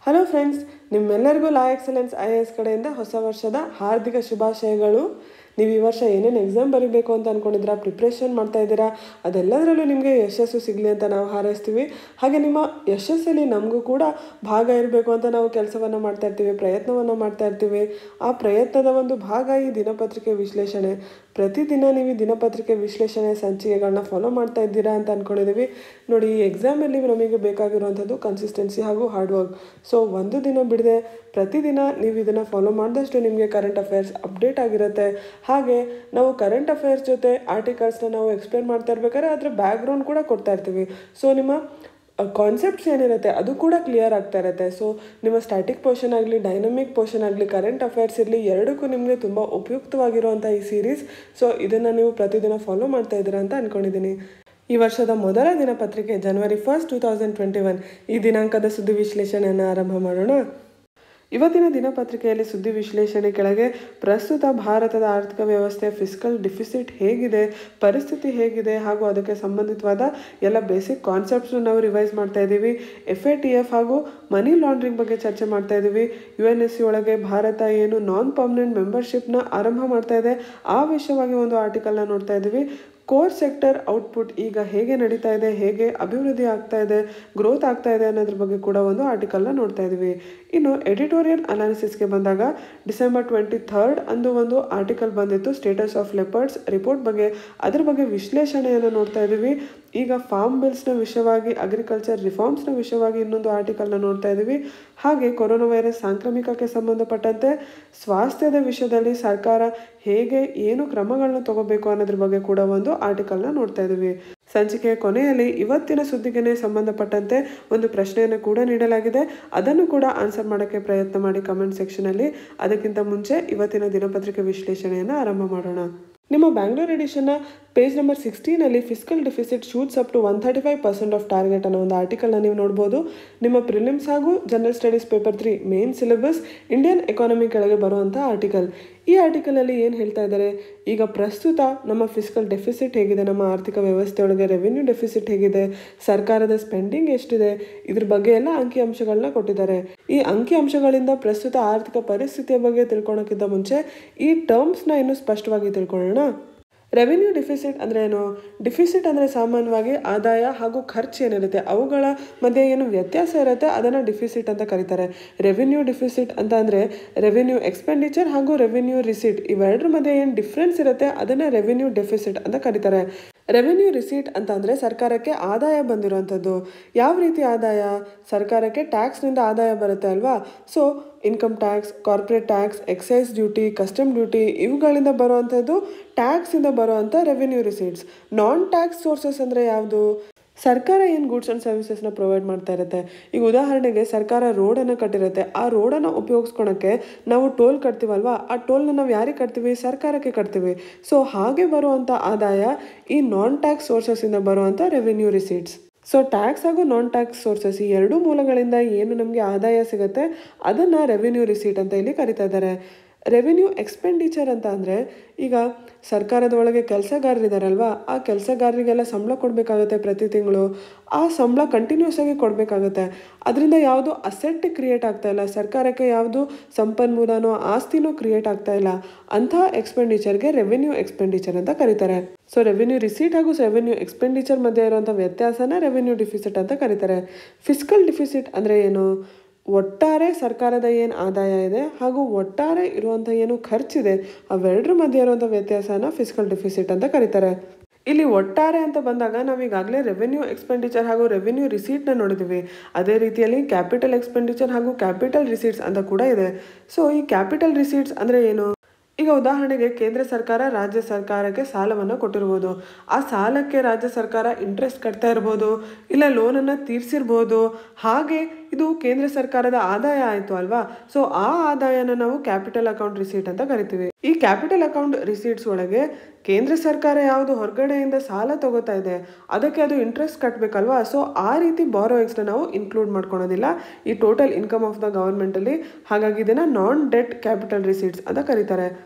hello friends ನಿಮ್ಮೆಲ್ಲರಿಗೂ La Excellence I A S ಕಡೆಯಿಂದ ಹೊಸ ವರ್ಷದ ಹಾರ್ದಿಕ ಶುಭಾಶಯಗಳು ನೀವು ಈ ವರ್ಷ ಏನೇನು ಎಕ್ಸಾಮ್ ಬರೀಬೇಕು ಅಂತ ಅಂದ್ಕೊಂಡಿದ್ದೀರಾ ಪ್ರಿಪ್ರೇಷನ್ ಮಾಡ್ತಾ ಇದ್ದೀರಾ ಅದೆಲ್ಲದರಲ್ಲೂ ನಿಮಗೆ ಯಶಸ್ಸು ಸಿಗಲಿ ಅಂತ ನಾವು ಹಾರೈಸ್ತೀವಿ ಹಾಗೆ ನಿಮ್ಮ ಯಶಸ್ಸಲ್ಲಿ ನಮಗೂ ಕೂಡ ಭಾಗ ಇರಬೇಕು ಅಂತ ನಾವು ಕೆಲಸವನ್ನು ಮಾಡ್ತಾ ಇರ್ತೀವಿ ಪ್ರಯತ್ನವನ್ನು ಮಾಡ್ತಾ ಇರ್ತೀವಿ ಆ ಪ್ರಯತ್ನದ ಒಂದು ಭಾಗ ಈ ದಿನಪತ್ರಿಕೆ ವಿಶ್ಲೇಷಣೆ ಪ್ರತಿದಿನ ನೀವು ಈ ದಿನಪತ್ರಿಕೆ ವಿಶ್ಲೇಷಣೆ ಸಂಚಿಕೆಗಳನ್ನ ಫಾಲೋ ಮಾಡ್ತಾ ಇದ್ದೀರಾ ಅಂತ ಅಂದ್ಕೊಂಡಿದ್ದೀವಿ ನೋಡಿ ಈ ಎಕ್ಸಾಮಲ್ಲಿ ನಮಗೆ ಬೇಕಾಗಿರುವಂಥದ್ದು ಕನ್ಸಿಸ್ಟೆನ್ಸಿ ಹಾಗೂ ಹಾರ್ಡ್ ವರ್ಕ್ ಸೊ ಒಂದು ದಿನ ಬಿಡದೆ ಪ್ರತಿದಿನ ನೀವು ಇದನ್ನು ಫಾಲೋ ಮಾಡಿದಷ್ಟು ನಿಮಗೆ ಕರೆಂಟ್ ಅಫೇರ್ಸ್ ಅಪ್ಡೇಟ್ ಆಗಿರುತ್ತೆ ಹಾಗೆ ನಾವು ಕರೆಂಟ್ ಅಫೇರ್ಸ್ ಜೊತೆ ಆರ್ಟಿಕಲ್ಸ್ನ ನಾವು ಎಕ್ಸ್ಪ್ಲೇನ್ ಮಾಡ್ತಾ ಇರ್ಬೇಕಾದ್ರೆ ಅದರ ಬ್ಯಾಕ್ಗ್ರೌಂಡ್ ಕೂಡ ಕೊಡ್ತಾ ಇರ್ತೀವಿ ಸೊ ನಿಮ್ಮ ಕಾನ್ಸೆಪ್ಟ್ಸ್ ಏನಿರುತ್ತೆ ಅದು ಕೂಡ ಕ್ಲಿಯರ್ ಆಗ್ತಾ ಇರುತ್ತೆ ಸೊ ನಿಮ್ಮ ಸ್ಟ್ಯಾಟಿಕ್ ಪೋರ್ಷನ್ ಆಗಲಿ ಡೈನಮಿಕ್ ಪೋರ್ಷನ್ ಆಗಲಿ ಕರೆಂಟ್ ಅಫೇರ್ಸ್ ಇರಲಿ ಎರಡಕ್ಕೂ ನಿಮಗೆ ತುಂಬ ಉಪಯುಕ್ತವಾಗಿರುವಂಥ ಈ ಸೀರೀಸ್ ಸೊ ಇದನ್ನು ನೀವು ಪ್ರತಿದಿನ ಫಾಲೋ ಮಾಡ್ತಾ ಇದ್ದೀರಾ ಅಂತ ಅಂದ್ಕೊಂಡಿದ್ದೀನಿ ಈ ವರ್ಷದ ಮೊದಲ ದಿನಪತ್ರಿಕೆ January first two thousand twenty one ಈ ದಿನಾಂಕದ ಸುದ್ದಿ ವಿಶ್ಲೇಷಣೆಯನ್ನು ಆರಂಭ ಮಾಡೋಣ ಇವತ್ತಿನ ದಿನಪತ್ರಿಕೆಯಲ್ಲಿ ಸುದ್ದಿ ವಿಶ್ಲೇಷಣೆ ಕೆಳಗೆ ಪ್ರಸ್ತುತ ಭಾರತದ ಆರ್ಥಿಕ ವ್ಯವಸ್ಥೆ ಫಿಸ್ಕಲ್ ಡಿಫಿಸಿಟ್ ಹೇಗಿದೆ ಪರಿಸ್ಥಿತಿ ಹೇಗಿದೆ ಹಾಗೂ ಅದಕ್ಕೆ ಸಂಬಂಧಿತವಾದ ಎಲ್ಲ ಬೇಸಿಕ್ ಕಾನ್ಸೆಪ್ಟ್ಸ್ನ ನಾವು ರಿವೈಸ್ ಮಾಡ್ತಾ ಇದ್ದೀವಿ ಎಫ್ ಎ ಟಿ ಎಫ್ ಹಾಗೂ ಮನಿ ಲಾಂಡ್ರಿಂಗ್ ಬಗ್ಗೆ ಚರ್ಚೆ ಮಾಡ್ತಾ ಇದ್ದೀವಿ ಯು ಎನ್ ಎಸ್ ಸಿ ಒಳಗೆ ಭಾರತ ಏನು ನಾನ್ ಪರ್ಮನೆಂಟ್ ಮೆಂಬರ್ಶಿಪ್ನ ಆರಂಭ ಮಾಡ್ತಾ ಇದೆ ಆ ವಿಷಯವಾಗಿ ಒಂದು ಆರ್ಟಿಕಲ್ನ ನೋಡ್ತಾ ಇದ್ದೀವಿ ಕೋರ್ ಸೆಕ್ಟರ್ ಔಟ್ಪುಟ್ ಈಗ ಹೇಗೆ ನಡೀತಾ ಇದೆ ಹೇಗೆ ಅಭಿವೃದ್ಧಿ ಆಗ್ತಾ ಇದೆ ಗ್ರೋತ್ ಆಗ್ತಾ ಇದೆ ಅನ್ನೋದ್ರ ಬಗ್ಗೆ ಕೂಡ ಒಂದು ಆರ್ಟಿಕಲ್ನ ನೋಡ್ತಾ ಇದ್ದೀವಿ ಇನ್ನು ಎಡಿಟೋರಿಯಲ್ ಅನಾಲಿಸಿಸ್ಗೆ ಬಂದಾಗ ಡಿಸೆಂಬರ್ ಟ್ವೆಂಟಿ ಥರ್ಡ್ ಅಂದು ಒಂದು ಆರ್ಟಿಕಲ್ ಬಂದಿತ್ತು ಸ್ಟೇಟಸ್ ಆಫ್ ಲೆಪರ್ಡ್ಸ್ ರಿಪೋರ್ಟ್ ಬಗ್ಗೆ ಅದ್ರ ಬಗ್ಗೆ ವಿಶ್ಲೇಷಣೆಯನ್ನು ನೋಡ್ತಾ ಇದ್ದೀವಿ ಈಗ ಫಾರ್ಮ್ ಬಿಲ್ಸ್ನ ವಿಷಯವಾಗಿ ಅಗ್ರಿಕಲ್ಚರ್ ರಿಫಾರ್ಮ್ಸ್ನ ವಿಷಯವಾಗಿ ಇನ್ನೊಂದು ಆರ್ಟಿಕಲ್ನ ನೋಡ್ತಾ ಇದ್ದೀವಿ ಹಾಗೆ ಕೊರೋನಾ ವೈರಸ್ ಸಾಂಕ್ರಾಮಿಕಕ್ಕೆ ಸಂಬಂಧಪಟ್ಟಂತೆ ಸ್ವಾಸ್ಥ್ಯದ ವಿಷಯದಲ್ಲಿ ಸರ್ಕಾರ ಹೇಗೆ ಏನು ಕ್ರಮಗಳನ್ನ ತಗೋಬೇಕು ಅನ್ನೋದ್ರ ಬಗ್ಗೆ ಕೂಡ ಒಂದು ಆರ್ಟಿಕಲ್ನ ನೋಡ್ತಾ ಇದ್ದೀವಿ ಸಂಚಿಕೆಯ ಕೊನೆಯಲ್ಲಿ ಇವತ್ತಿನ ಸುದ್ದಿಗೆ ಸಂಬಂಧಪಟ್ಟಂತೆ ಒಂದು ಪ್ರಶ್ನೆಯನ್ನು ಕೂಡ ನೀಡಲಾಗಿದೆ ಅದನ್ನು ಕೂಡ ಆನ್ಸರ್ ಮಾಡೋಕ್ಕೆ ಪ್ರಯತ್ನ ಮಾಡಿ ಕಮೆಂಟ್ ಸೆಕ್ಷನಲ್ಲಿ ಅದಕ್ಕಿಂತ ಮುಂಚೆ ಇವತ್ತಿನ ದಿನಪತ್ರಿಕೆ ವಿಶ್ಲೇಷಣೆಯನ್ನು ಆರಂಭ ಮಾಡೋಣ ನಿಮ್ಮ ಬ್ಯಾಂಗ್ಳೂರ್ ಎಡಿಷನ್ನ ಪೇಜ್ ನಂಬರ್ ಸಿಕ್ಸ್ಟೀನಲ್ಲಿ physical deficit shoots up to one thirty five percent of target ಅನ್ನೋ ಒಂದು ಆರ್ಟಿಕಲ್ನ ನೀವು ನೋಡ್ಬೋದು ನಿಮ್ಮ ಪ್ರಿಲಿಮ್ಸ್ ಹಾಗೂ general studies paper three main syllabus Indian economy ಕೆಳಗೆ ಬರುವಂಥ ಆರ್ಟಿಕಲ್ ಈ ಆರ್ಟಿಕಲಲ್ಲಿ ಏನು ಹೇಳ್ತಾ ಇದ್ದಾರೆ ಈಗ ಪ್ರಸ್ತುತ ನಮ್ಮ ಫಿಸಿಕಲ್ ಡೆಫಿಸಿಟ್ ಹೇಗಿದೆ ನಮ್ಮ ಆರ್ಥಿಕ ವ್ಯವಸ್ಥೆಯೊಳಗೆ ರೆವಿನ್ಯೂ ಡೆಫಿಸಿಟ್ ಹೇಗಿದೆ ಸರ್ಕಾರದ ಸ್ಪೆಂಡಿಂಗ್ ಎಷ್ಟಿದೆ ಇದ್ರ ಬಗ್ಗೆ ಎಲ್ಲ ಅಂಕಿಅಂಶಗಳನ್ನ ಕೊಟ್ಟಿದ್ದಾರೆ ಈ ಅಂಕಿಅಂಶಗಳಿಂದ ಪ್ರಸ್ತುತ ಆರ್ಥಿಕ ಪರಿಸ್ಥಿತಿಯ ಬಗ್ಗೆ ತಿಳ್ಕೊಳಕ್ಕಿಂತ ಮುಂಚೆ ಈ ಟರ್ಮ್ಸ್ನ ಇನ್ನೂ ಸ್ಪಷ್ಟವಾಗಿ ತಿಳ್ಕೊಳ್ಳೋಣ ರೆವಿನ್ಯೂ ಡಿಫಿಸಿಟ್ ಅಂದರೆ ಏನು ಡಿಫಿಸಿಟ್ ಅಂದರೆ ಸಾಮಾನ್ಯವಾಗಿ ಆದಾಯ ಹಾಗೂ ಖರ್ಚು ಏನಿರುತ್ತೆ ಅವುಗಳ ಮಧ್ಯೆ ಏನು ವ್ಯತ್ಯಾಸ ಇರುತ್ತೆ ಅದನ್ನು ಡಿಫಿಸಿಟ್ ಅಂತ ಕರೀತಾರೆ ರೆವಿನ್ಯೂ ಡಿಫಿಸಿಟ್ ಅಂತ ಅಂದರೆ ರೆವಿನ್ಯೂ ಎಕ್ಸ್ಪೆಂಡಿಚರ್ ಹಾಗೂ ರೆವಿನ್ಯೂ ರಿಸೀಟ್ ಇವೆರಡರ ಮಧ್ಯೆ ಏನು ಡಿಫ್ರೆನ್ಸ್ ಇರುತ್ತೆ ಅದನ್ನೇ ರೆವಿನ್ಯೂ ಡೆಫಿಸಿಟ್ ಅಂತ ಕರೀತಾರೆ ರೆವಿನ್ಯೂ ರಿಸೀಟ್ ಅಂತ ಅಂದರೆ ಸರ್ಕಾರಕ್ಕೆ ಆದಾಯ ಬಂದಿರುವಂಥದ್ದು ಯಾವ ರೀತಿ ಆದಾಯ ಸರ್ಕಾರಕ್ಕೆ ಟ್ಯಾಕ್ಸ್ನಿಂದ ಆದಾಯ ಬರುತ್ತೆ ಅಲ್ವಾ so income tax corporate tax excise duty custom duty ಇವುಗಳಿಂದ ಬರುವಂಥದ್ದು ಟ್ಯಾಕ್ಸಿಂದ ಬರುವಂಥ revenue receipts non tax sources ಅಂದರೆ ಯಾವುದು ಸರ್ಕಾರ ಏನು ಗೂಡ್ಸ್ ಆ್ಯಂಡ್ ಸರ್ವಿಸಸ್ನ ಪ್ರೊವೈಡ್ ಮಾಡ್ತಾ ಇರುತ್ತೆ ಈಗ ಉದಾಹರಣೆಗೆ ಸರ್ಕಾರ ರೋಡನ್ನು ಕಟ್ಟಿರುತ್ತೆ ಆ ರೋಡನ್ನು ಉಪಯೋಗಿಸ್ಕೊಳಕ್ಕೆ ನಾವು ಟೋಲ್ ಕಟ್ತೀವಲ್ವಾ ಆ ಟೋಲ್ನ ನಾವು ಯಾರಿಗೆ ಕಟ್ತೀವಿ ಸರ್ಕಾರಕ್ಕೆ ಕಟ್ತೀವಿ ಸೊ ಹಾಗೆ ಬರುವಂಥ ಆದಾಯ ಈ ನಾನ್ ಟ್ಯಾಕ್ಸ್ ಸೋರ್ಸಸ್ಸಿಂದ ಬರುವಂಥ ರೆವಿನ್ಯೂ ರಿಸೀಟ್ಸ್ ಸೊ ಟ್ಯಾಕ್ಸ್ ಹಾಗೂ ನಾನ್ ಟ್ಯಾಕ್ಸ್ ಸೋರ್ಸಸ್ ಈ ಎರಡೂ ಮೂಲಗಳಿಂದ ಏನು ನಮಗೆ ಆದಾಯ ಸಿಗುತ್ತೆ ಅದನ್ನು ರೆವಿನ್ಯೂ ರಿಸೀಟ್ ಅಂತ ಇಲ್ಲಿ ಕರಿತಾ ಇದ್ದಾರೆ ರೆವಿನ್ಯೂ ಎಕ್ಸ್ಪೆಂಡಿಚರ್ ಅಂತ ಅಂದರೆ ಈಗ ಸರ್ಕಾರದ ಒಳಗೆ ಕೆಲಸಗಾರರಿದ್ದಾರಲ್ವಾ ಆ ಕೆಲಸಗಾರರಿಗೆಲ್ಲ ಸಂಬಳ ಕೊಡಬೇಕಾಗುತ್ತೆ ಪ್ರತಿ ತಿಂಗಳು ಆ ಸಂಬಳ ಕಂಟಿನ್ಯೂಸ್ ಆಗಿ ಕೊಡಬೇಕಾಗುತ್ತೆ ಅದರಿಂದ ಯಾವುದು ಅಸೆಟ್ ಕ್ರಿಯೇಟ್ ಆಗ್ತಾ ಇಲ್ಲ ಸರ್ಕಾರಕ್ಕೆ ಯಾವುದು ಸಂಪನ್ಮೂಲನೋ ಆಸ್ತಿನೋ ಕ್ರಿಯೇಟ್ ಆಗ್ತಾ ಇಲ್ಲ ಅಂಥ ಎಕ್ಸ್ಪೆಂಡಿಚರ್ಗೆ ರೆವಿನ್ಯೂ ಎಕ್ಸ್ಪೆಂಡಿಚರ್ ಅಂತ ಕರೀತಾರೆ ಸೊ ರೆವಿನ್ಯೂ ರಿಸೀಟ್ ಹಾಗೂ ರೆವಿನ್ಯೂ ಎಕ್ಸ್ಪೆಂಡಿಚರ್ ಮಧ್ಯೆ ಇರುವಂಥ ವ್ಯತ್ಯಾಸನ ರೆವಿನ್ಯೂ ಡಿಫಿಸಿಟ್ ಅಂತ ಕರೀತಾರೆ ಫಿಸಿಕಲ್ ಡಿಫಿಸಿಟ್ ಅಂದರೆ ಏನು ಒಟ್ಟಾರೆ ಸರ್ಕಾರದ ಏನು ಆದಾಯ ಇದೆ ಹಾಗೂ ಒಟ್ಟಾರೆ ಇರುವಂಥ ಏನು ಖರ್ಚಿದೆ ಅವೆರಡರ ಮಧ್ಯೆ ಇರುವಂಥ ವ್ಯತ್ಯಾಸನ ಫಿಸಿಕಲ್ ಡಿಫಿಸಿಟ್ ಅಂತ ಕರೀತಾರೆ ಇಲ್ಲಿ ಒಟ್ಟಾರೆ ಅಂತ ಬಂದಾಗ ನಾವು ಈಗಾಗಲೇ ರೆವೆನ್ಯೂ ಎಕ್ಸ್ಪೆಂಡಿಚರ್ ಹಾಗೂ ರೆವೆನ್ಯೂ ರಿಸೀಟ್ನ ನೋಡಿದ್ದೀವಿ ಅದೇ ರೀತಿಯಲ್ಲಿ ಕ್ಯಾಪಿಟಲ್ ಎಕ್ಸ್ಪೆಂಡಿಚರ್ ಹಾಗೂ ಕ್ಯಾಪಿಟಲ್ ರಿಸೀಟ್ಸ್ ಅಂತ ಕೂಡ ಇದೆ ಸೊ ಈ ಕ್ಯಾಪಿಟಲ್ ರಿಸೀಟ್ಸ್ ಅಂದರೆ ಏನು ಈಗ ಉದಾಹರಣೆಗೆ ಕೇಂದ್ರ ಸರ್ಕಾರ ರಾಜ್ಯ ಸರ್ಕಾರಕ್ಕೆ ಸಾಲವನ್ನು ಕೊಟ್ಟಿರ್ಬೋದು ಆ ಸಾಲಕ್ಕೆ ರಾಜ್ಯ ಸರ್ಕಾರ ಇಂಟ್ರೆಸ್ಟ್ ಕಟ್ತಾ ಇರ್ಬೋದು ಇಲ್ಲ ಲೋನನ್ನು ತೀರಿಸಿರ್ಬೋದು ಹಾಗೆ ಇದು ಕೇಂದ್ರ ಸರ್ಕಾರದ ಆದಾಯ ಆಯಿತು ಅಲ್ವಾ ಸೊ ಆ ಆದಾಯನ ನಾವು ಕ್ಯಾಪಿಟಲ್ ಅಕೌಂಟ್ ರಿಸೀಟ್ ಅಂತ ಕರಿತೀವಿ ಈ ಕ್ಯಾಪಿಟಲ್ ಅಕೌಂಟ್ ರಿಸೀಟ್ಸ್ ಒಳಗೆ ಕೇಂದ್ರ ಸರ್ಕಾರ ಯಾವುದು ಹೊರಗಡೆಯಿಂದ ಸಾಲ ತಗೋತಾ ಇದೆ ಅದಕ್ಕೆ ಅದು ಇಂಟ್ರೆಸ್ಟ್ ಕಟ್ಟಬೇಕಲ್ವಾ ಸೊ ಆ ರೀತಿ ಬಾರೋಯಿಂಗ್ಸ್ನ ನಾವು ಇನ್ಕ್ಲೂಡ್ ಮಾಡ್ಕೊಳೋದಿಲ್ಲ ಈ ಟೋಟಲ್ ಇನ್ಕಮ್ ಆಫ್ ದ ಗವರ್ಮೆಂಟಲ್ಲಿ ಹಾಗಾಗಿ ಇದನ್ನು ನಾನ್ ಡೆಟ್ ಕ್ಯಾಪಿಟಲ್ ರಿಸೀಟ್ಸ್ ಅಂತ ಕರೀತಾರೆ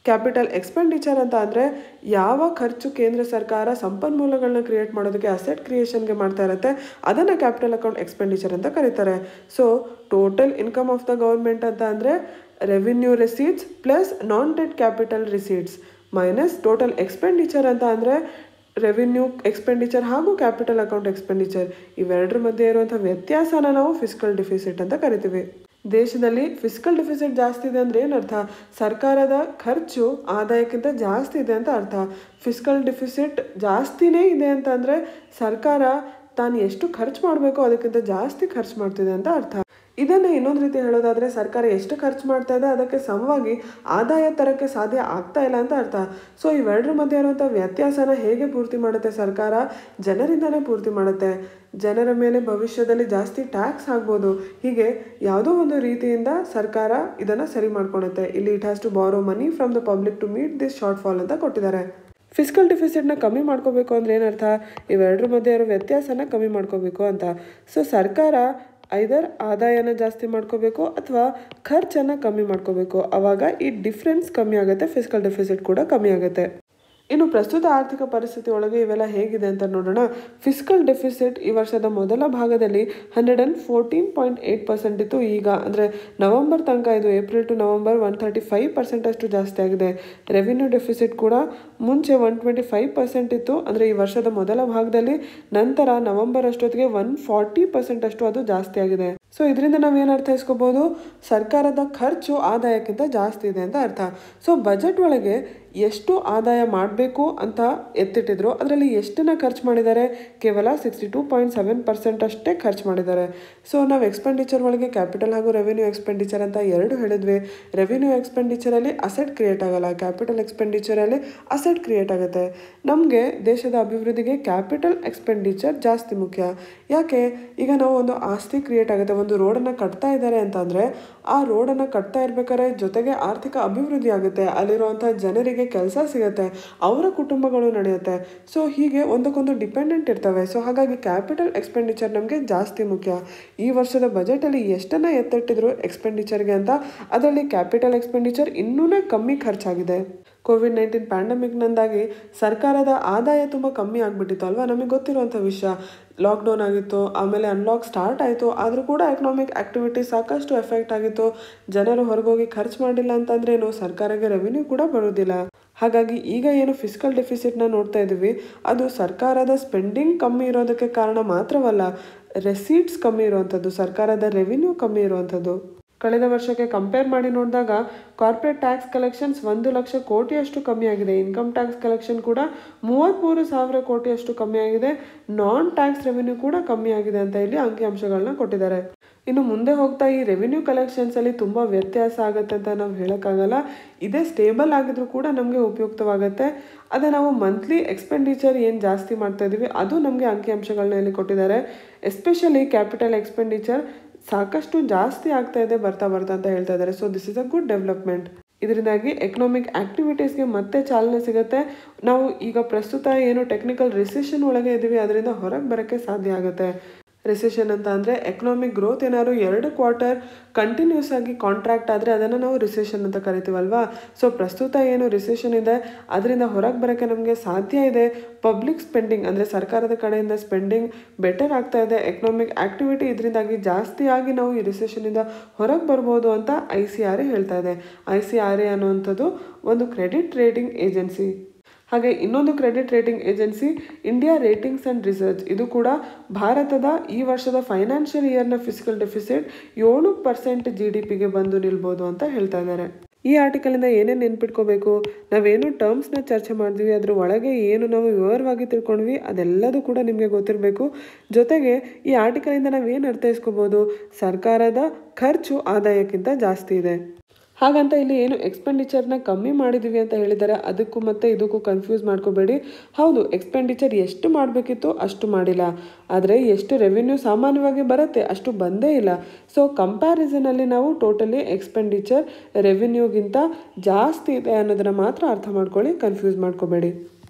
ಕ್ಯಾಪಿಟಲ್ ಎಕ್ಸ್ಪೆಂಡಿಚರ್ ಅಂತ ಅಂದರೆ ಯಾವ ಖರ್ಚು ಕೇಂದ್ರ ಸರ್ಕಾರ ಸಂಪನ್ಮೂಲಗಳನ್ನ ಕ್ರಿಯೇಟ್ ಮಾಡೋದಕ್ಕೆ ಅಸೆಟ್ ಕ್ರಿಯೇಷನ್ಗೆ ಮಾಡ್ತಾ ಇರುತ್ತೆ ಅದನ್ನು ಕ್ಯಾಪಿಟಲ್ ಅಕೌಂಟ್ ಎಕ್ಸ್ಪೆಂಡಿಚರ್ ಅಂತ ಕರೀತಾರೆ so total income of the government ಅಂತ ಅಂದರೆ revenue receipts plus non debt capital receipts minus total expenditure ಅಂತ ಅಂದರೆ ರೆವಿನ್ಯೂ ಎಕ್ಸ್ಪೆಂಡಿಚರ್ ಹಾಗೂ ಕ್ಯಾಪಿಟಲ್ ಅಕೌಂಟ್ ಎಕ್ಸ್ಪೆಂಡಿಚರ್ ಇವೆರಡರ ಮಧ್ಯೆ ಇರುವಂಥ ವ್ಯತ್ಯಾಸನ ನಾವು ಫಿಸ್ಕಲ್ ಡಿಫಿಸಿಟ್ ಅಂತ ಕರಿತೀವಿ ದೇಶದಲ್ಲಿ ಫಿಸ್ಕಲ್ ಡಿಫಿಸಿಟ್ ಜಾಸ್ತಿ ಇದೆ ಅಂದರೆ ಏನರ್ಥ ಸರ್ಕಾರದ ಖರ್ಚು ಆದಾಯಕ್ಕಿಂತ ಜಾಸ್ತಿ ಇದೆ ಅಂತ ಅರ್ಥ ಫಿಸ್ಕಲ್ ಡಿಫಿಸಿಟ್ ಜಾಸ್ತಿನೇ ಇದೆ ಅಂತ ಅಂದರೆ ಸರ್ಕಾರ ತಾನು ಎಷ್ಟು ಖರ್ಚು ಮಾಡಬೇಕೋ ಅದಕ್ಕಿಂತ ಜಾಸ್ತಿ ಖರ್ಚು ಮಾಡ್ತಿದೆ ಅಂತ ಅರ್ಥ ಇದನ್ನು ಇನ್ನೊಂದು ರೀತಿ ಹೇಳೋದಾದರೆ ಸರ್ಕಾರ ಎಷ್ಟು ಖರ್ಚು ಮಾಡ್ತಾ ಇದೆ ಅದಕ್ಕೆ ಸಮವಾಗಿ ಆದಾಯ ತರಕ್ಕೆ ಸಾಧ್ಯ ಆಗ್ತಾ ಇಲ್ಲ ಅಂತ ಅರ್ಥ ಸೊ ಇವೆರಡರ ಮಧ್ಯೆ ಇರುವಂಥ ವ್ಯತ್ಯಾಸನ ಹೇಗೆ ಪೂರ್ತಿ ಮಾಡುತ್ತೆ ಸರ್ಕಾರ ಜನರಿಂದನೇ ಪೂರ್ತಿ ಮಾಡುತ್ತೆ ಜನರ ಮೇಲೆ ಭವಿಷ್ಯದಲ್ಲಿ ಜಾಸ್ತಿ ಟ್ಯಾಕ್ಸ್ ಆಗ್ಬೋದು ಹೀಗೆ ಯಾವುದೋ ಒಂದು ರೀತಿಯಿಂದ ಸರ್ಕಾರ ಇದನ್ನು ಸರಿ ಮಾಡ್ಕೊಳುತ್ತೆ ಇಲ್ಲಿ it has to borrow money from the public to meet this shortfall ಅಂತ ಕೊಟ್ಟಿದ್ದಾರೆ ಫಿಸ್ಕಲ್ ಡಿಫಿಸಿಟ್ನ ಕಮ್ಮಿ ಮಾಡ್ಕೋಬೇಕು ಅಂದರೆ ಏನರ್ಥ ಇವೆರಡರ ಮಧ್ಯೆ ಇರೋ ವ್ಯತ್ಯಾಸನ ಕಮ್ಮಿ ಮಾಡ್ಕೋಬೇಕು ಅಂತ ಸೊ ಸರ್ಕಾರ ಐದರ್ ಆದಾಯನ ಜಾಸ್ತಿ ಮಾಡ್ಕೋಬೇಕು ಅಥವಾ ಖರ್ಚನ್ನು ಕಮ್ಮಿ ಮಾಡ್ಕೋಬೇಕು ಆವಾಗ ಈ ಡಿಫ್ರೆನ್ಸ್ ಕಮ್ಮಿ ಆಗುತ್ತೆ ಫಿಸ್ಕಲ್ ಡೆಫಿಸಿಟ್ ಕೂಡ ಕಮ್ಮಿ ಆಗುತ್ತೆ ಇನ್ನು ಪ್ರಸ್ತುತ ಆರ್ಥಿಕ ಪರಿಸ್ಥಿತಿ ಒಳಗೆ ಇವೆಲ್ಲ ಹೇಗಿದೆ ಅಂತ ನೋಡೋಣ ಫಿಸ್ಕಲ್ ಡೆಫಿಸಿಟ್ ಈ ವರ್ಷದ ಮೊದಲ ಭಾಗದಲ್ಲಿ hundred and fourteen point eight percent ಇತ್ತು ಈಗ ಅಂದರೆ ನವಂಬರ್ ತನಕ ಇದು April to November one thirty five percent ಅಷ್ಟು ಜಾಸ್ತಿ ಆಗಿದೆ ರೆವಿನ್ಯೂ ಡೆಫಿಸಿಟ್ ಕೂಡ ಮುಂಚೆ ಒನ್ ಟ್ವೆಂಟಿ ಫೈವ್ ಪರ್ಸೆಂಟ್ ಇತ್ತು ಅಂದರೆ ಈ ವರ್ಷದ ಮೊದಲ ಭಾಗದಲ್ಲಿ ನಂತರ ನವಂಬರ್ ಅಷ್ಟೊತ್ತಿಗೆ ಒನ್ ಫಾರ್ಟಿ ಪರ್ಸೆಂಟ್ ಅಷ್ಟು ಅದು ಜಾಸ್ತಿ ಆಗಿದೆ ಸೊ ಇದರಿಂದ ನಾವೇನು ಅರ್ಥೈಸ್ಕೋಬೋದು ಸರ್ಕಾರದ ಖರ್ಚು ಆದಾಯಕ್ಕಿಂತ ಜಾಸ್ತಿ ಇದೆ ಅಂತ ಅರ್ಥ ಸೊ ಬಜೆಟ್ ಒಳಗೆ ಎಷ್ಟು ಆದಾಯ ಮಾಡಬೇಕು ಅಂತ ಎತ್ತಿಟ್ಟಿದ್ರು ಅದರಲ್ಲಿ ಎಷ್ಟನ್ನ ಖರ್ಚು ಮಾಡಿದ್ದಾರೆ ಕೇವಲ sixty two point seven percent ಅಷ್ಟೇ ಖರ್ಚು ಮಾಡಿದ್ದಾರೆ ಸೊ ನಾವು ಎಕ್ಸ್ಪೆಂಡಿಚರ್ ಒಳಗೆ ಕ್ಯಾಪಿಟಲ್ ಹಾಗೂ ರೆವಿನ್ಯೂ ಎಕ್ಸ್ಪೆಂಡಿಚರ್ ಅಂತ ಎರಡು ಹೇಳಿದ್ವಿ ರೆವಿನ್ಯೂ ಎಕ್ಸ್ಪೆಂಡಿಚರಲ್ಲಿ ಅಸೆಟ್ ಕ್ರಿಯೇಟ್ ಆಗಲ್ಲ ಕ್ಯಾಪಿಟಲ್ ಎಕ್ಸ್ಪೆಂಡಿಚರಲ್ಲಿ ಅಸೆಟ್ ಕ್ರಿಯೇಟ್ ಆಗುತ್ತೆ ನಮಗೆ ದೇಶದ ಅಭಿವೃದ್ಧಿಗೆ ಕ್ಯಾಪಿಟಲ್ ಎಕ್ಸ್ಪೆಂಡಿಚರ್ ಜಾಸ್ತಿ ಮುಖ್ಯ ಯಾಕೆ ಈಗ ನಾವು ಒಂದು ಆಸ್ತಿ ಕ್ರಿಯೇಟ್ ಆಗುತ್ತೆ ಒಂದು ರೋಡನ್ನು ಕಟ್ತಾ ಇದ್ದಾರೆ ಅಂತಂದರೆ ಆ ರೋಡನ್ನು ಕಟ್ತಾ ಇರ್ಬೇಕಾದ್ರೆ ಜೊತೆಗೆ ಆರ್ಥಿಕ ಅಭಿವೃದ್ಧಿ ಆಗುತ್ತೆ ಅಲ್ಲಿರುವಂಥ ಜನರಿಗೆ ಕೆಲಸ ಸಿಗುತ್ತೆ ಅವರ ಕುಟುಂಬಗಳು ನಡೆಯುತ್ತೆ ಸೊ ಹೀಗೆ ಒಂದಕ್ಕೊಂದು ಡಿಪೆಂಡೆಂಟ್ ಇರ್ತವೆ ಸೊ ಹಾಗಾಗಿ ಕ್ಯಾಪಿಟಲ್ ಎಕ್ಸ್ಪೆಂಡಿಚರ್ ನಮಗೆ ಜಾಸ್ತಿ ಮುಖ್ಯ ಈ ವರ್ಷದ ಬಜೆಟಲ್ಲಿ ಎಷ್ಟನ್ನು ಎತ್ತಿಟ್ಟಿದ್ರು ಎಕ್ಸ್ಪೆಂಡಿಚರ್ಗೆ ಅಂತ ಅದರಲ್ಲಿ ಕ್ಯಾಪಿಟಲ್ ಎಕ್ಸ್ಪೆಂಡಿಚರ್ ಇನ್ನೂ ಕಮ್ಮಿ ಖರ್ಚಾಗಿದೆ ಕೋವಿಡ್ ನೈನ್ಟೀನ್ ಪ್ಯಾಂಡಮಿಕ್ನಿಂದಾಗಿ ಸರ್ಕಾರದ ಆದಾಯ ತುಂಬ ಕಮ್ಮಿ ಆಗಿಬಿಟ್ಟಿತ್ತು ಅಲ್ವಾ ನಮಗೆ ಗೊತ್ತಿರುವಂಥ ವಿಷಯ ಲಾಕ್ಡೌನ್ ಆಗಿತ್ತು ಆಮೇಲೆ ಅನ್ಲಾಕ್ ಸ್ಟಾರ್ಟ್ ಆಯಿತು ಆದರೂ ಕೂಡ ಎಕನಾಮಿಕ್ ಆ್ಯಕ್ಟಿವಿಟಿ ಸಾಕಷ್ಟು ಎಫೆಕ್ಟ್ ಆಗಿತ್ತು ಜನರು ಹೊರಗೋಗಿ ಖರ್ಚು ಮಾಡಿಲ್ಲ ಅಂತಂದ್ರೇನು ಸರ್ಕಾರಕ್ಕೆ ರೆವಿನ್ಯೂ ಕೂಡ ಬರೋದಿಲ್ಲ ಹಾಗಾಗಿ ಈಗ ಏನು ಫಿಸ್ಕಲ್ ಡೆಫಿಸಿಟ್ನ ನೋಡ್ತಾ ಇದ್ದೀವಿ ಅದು ಸರ್ಕಾರದ ಸ್ಪೆಂಡಿಂಗ್ ಕಮ್ಮಿ ಇರೋದಕ್ಕೆ ಕಾರಣ ಮಾತ್ರವಲ್ಲ ರೆಸೀಟ್ಸ್ ಕಮ್ಮಿ ಇರುವಂಥದ್ದು ಸರ್ಕಾರದ ರೆವಿನ್ಯೂ ಕಮ್ಮಿ ಇರುವಂಥದ್ದು ಕಳೆದ ವರ್ಷಕ್ಕೆ ಕಂಪೇರ್ ಮಾಡಿ ನೋಡಿದಾಗ ಕಾರ್ಪೊರೇಟ್ ಟ್ಯಾಕ್ಸ್ ಕಲೆಕ್ಷನ್ಸ್ ಒಂದು ಲಕ್ಷ ಕೋಟಿಯಷ್ಟು ಕಮ್ಮಿ ಆಗಿದೆ ಇನ್ಕಮ್ ಟ್ಯಾಕ್ಸ್ ಕಲೆಕ್ಷನ್ ಕೂಡ ಮೂವತ್ತ್ಮೂರು ಸಾವಿರ ಕೋಟಿಯಷ್ಟು ಕಮ್ಮಿ ಆಗಿದೆ ನಾನ್ ಟ್ಯಾಕ್ಸ್ ರೆವಿನ್ಯೂ ಕೂಡ ಕಮ್ಮಿ ಆಗಿದೆ ಅಂತ ಇಲ್ಲಿ ಅಂಕಿಅಂಶಗಳನ್ನ ಕೊಟ್ಟಿದ್ದಾರೆ ಇನ್ನು ಮುಂದೆ ಹೋಗ್ತಾ ಈ ರೆವಿನ್ಯೂ ಕಲೆಕ್ಷನ್ಸಲ್ಲಿ ತುಂಬ ವ್ಯತ್ಯಾಸ ಆಗುತ್ತೆ ಅಂತ ನಾವು ಹೇಳೋಕ್ಕಾಗಲ್ಲ ಇದೇ ಸ್ಟೇಬಲ್ ಆಗಿದ್ರೂ ಕೂಡ ನಮಗೆ ಉಪಯುಕ್ತವಾಗುತ್ತೆ ಅದೇ ನಾವು ಮಂತ್ಲಿ ಎಕ್ಸ್ಪೆಂಡಿಚರ್ ಏನು ಜಾಸ್ತಿ ಮಾಡ್ತಾ ಇದ್ದೀವಿ ಅದು ನಮಗೆ ಅಂಕಿಅಂಶಗಳನ್ನ ಇಲ್ಲಿ ಕೊಟ್ಟಿದ್ದಾರೆ ಎಸ್ಪೆಷಲಿ ಕ್ಯಾಪಿಟಲ್ ಎಕ್ಸ್ಪೆಂಡಿಚರ್ ಸಾಕಷ್ಟು ಜಾಸ್ತಿ ಆಗ್ತಾ ಇದೆ ಬರ್ತಾ ಬರ್ತಾ ಅಂತ ಹೇಳ್ತಾ ಇದ್ದಾರೆ so this is a good development ಇದರಿಂದಾಗಿ ಎಕನಾಮಿಕ್ ಆ್ಯಕ್ಟಿವಿಟೀಸ್ಗೆ ಮತ್ತೆ ಚಾಲನೆ ಸಿಗುತ್ತೆ ನಾವು ಈಗ ಪ್ರಸ್ತುತ ಏನು ಟೆಕ್ನಿಕಲ್ ರಿಸೆಷನ್ ಒಳಗೆ ಇದ್ದೀವಿ ಅದರಿಂದ ಹೊರಗೆ ಬರೋಕ್ಕೆ ಸಾಧ್ಯ ಆಗುತ್ತೆ ರಿಸೆಷನ್ ಅಂತ ಅಂದರೆ ಎಕನಾಮಿಕ್ ಗ್ರೋತ್ ಏನಾದ್ರು ಎರಡು ಕ್ವಾರ್ಟರ್ ಕಂಟಿನ್ಯೂಸ್ ಆಗಿ ಕಾಂಟ್ರಾಕ್ಟ್ ಆದರೆ ಅದನ್ನು ನಾವು ರಿಸೆಷನ್ ಅಂತ ಕರಿತೀವಲ್ವಾ ಸೊ ಪ್ರಸ್ತುತ ಏನು ರಿಸೆಷನ್ ಇದೆ ಅದರಿಂದ ಹೊರಗೆ ಬರೋಕ್ಕೆ ನಮಗೆ ಸಾಧ್ಯ ಇದೆ ಪಬ್ಲಿಕ್ ಸ್ಪೆಂಡಿಂಗ್ ಅಂದರೆ ಸರ್ಕಾರದ ಕಡೆಯಿಂದ ಸ್ಪೆಂಡಿಂಗ್ ಬೆಟರ್ ಆಗ್ತಾ ಇದೆ ಎಕನಾಮಿಕ್ ಆ್ಯಕ್ಟಿವಿಟಿ ಇದರಿಂದಾಗಿ ಜಾಸ್ತಿ ಆಗಿ ನಾವು ಈ ರಿಸೆಷನಿಂದ ಹೊರಗೆ ಬರ್ಬೋದು ಅಂತ ಐ ಸಿ ಆರ್ ಎ ಹೇಳ್ತಾ ಇದೆ ಐ ಸಿ ಆರ್ ಎ ಅನ್ನುವಂಥದ್ದು ಒಂದು ಕ್ರೆಡಿಟ್ ರೇಟಿಂಗ್ ಏಜೆನ್ಸಿ ಹಾಗೆ ಇನ್ನೊಂದು credit rating agency India ratings and research ಇದು ಕೂಡ ಭಾರತದ ಈ ವರ್ಷದ ಫೈನಾನ್ಷಿಯಲ್ ಇಯರ್ನ ಫಿಸಿಕಲ್ ಡೆಫಿಸಿಟ್ ಏಳು ಪರ್ಸೆಂಟ್ ಜಿ ಡಿ ಪಿಗೆ ಬಂದು ನಿಲ್ಬೋದು ಅಂತ ಹೇಳ್ತಾ ಇದ್ದಾರೆ ಈ ಆರ್ಟಿಕಲಿಂದ ಏನೇನು ನೆನ್ಪಿಟ್ಕೋಬೇಕು ನಾವೇನು ಟರ್ಮ್ಸ್ನ ಚರ್ಚೆ ಮಾಡಿದ್ವಿ ಅದ್ರ ಒಳಗೆ ಏನು ನಾವು ವಿವರವಾಗಿ ತಿಳ್ಕೊಂಡ್ವಿ ಅದೆಲ್ಲದೂ ಕೂಡ ನಿಮಗೆ ಗೊತ್ತಿರಬೇಕು ಜೊತೆಗೆ ಈ ಆರ್ಟಿಕಲಿಂದ ನಾವೇನು ಅರ್ಥೈಸ್ಕೋಬೋದು ಸರ್ಕಾರದ ಖರ್ಚು ಆದಾಯಕ್ಕಿಂತ ಜಾಸ್ತಿ ಇದೆ ಹಾಗಂತ ಇಲ್ಲಿ ಏನು ಎಕ್ಸ್ಪೆಂಡಿಚರ್ನ ಕಮ್ಮಿ ಮಾಡಿದ್ದೀವಿ ಅಂತ ಹೇಳಿದ್ದಾರೆ ಅದಕ್ಕೂ ಮತ್ತು ಇದಕ್ಕೂ ಕನ್ಫ್ಯೂಸ್ ಮಾಡ್ಕೋಬೇಡಿ ಹೌದು ಎಕ್ಸ್ಪೆಂಡಿಚರ್ ಎಷ್ಟು ಮಾಡಬೇಕಿತ್ತು ಅಷ್ಟು ಮಾಡಿಲ್ಲ ಆದರೆ ಎಷ್ಟು ರೆವಿನ್ಯೂ ಸಾಮಾನ್ಯವಾಗಿ ಬರುತ್ತೆ ಅಷ್ಟು ಬಂದೇ ಇಲ್ಲ ಸೊ ಕಂಪ್ಯಾರಿಸನಲ್ಲಿ ನಾವು ಟೋಟಲಿ ಎಕ್ಸ್ಪೆಂಡಿಚರ್ ರೆವಿನ್ಯೂಗಿಂತ ಜಾಸ್ತಿ ಇದೆ ಅನ್ನೋದನ್ನು ಮಾತ್ರ ಅರ್ಥ ಮಾಡ್ಕೊಳ್ಳಿ ಕನ್ಫ್ಯೂಸ್ ಮಾಡ್ಕೋಬೇಡಿ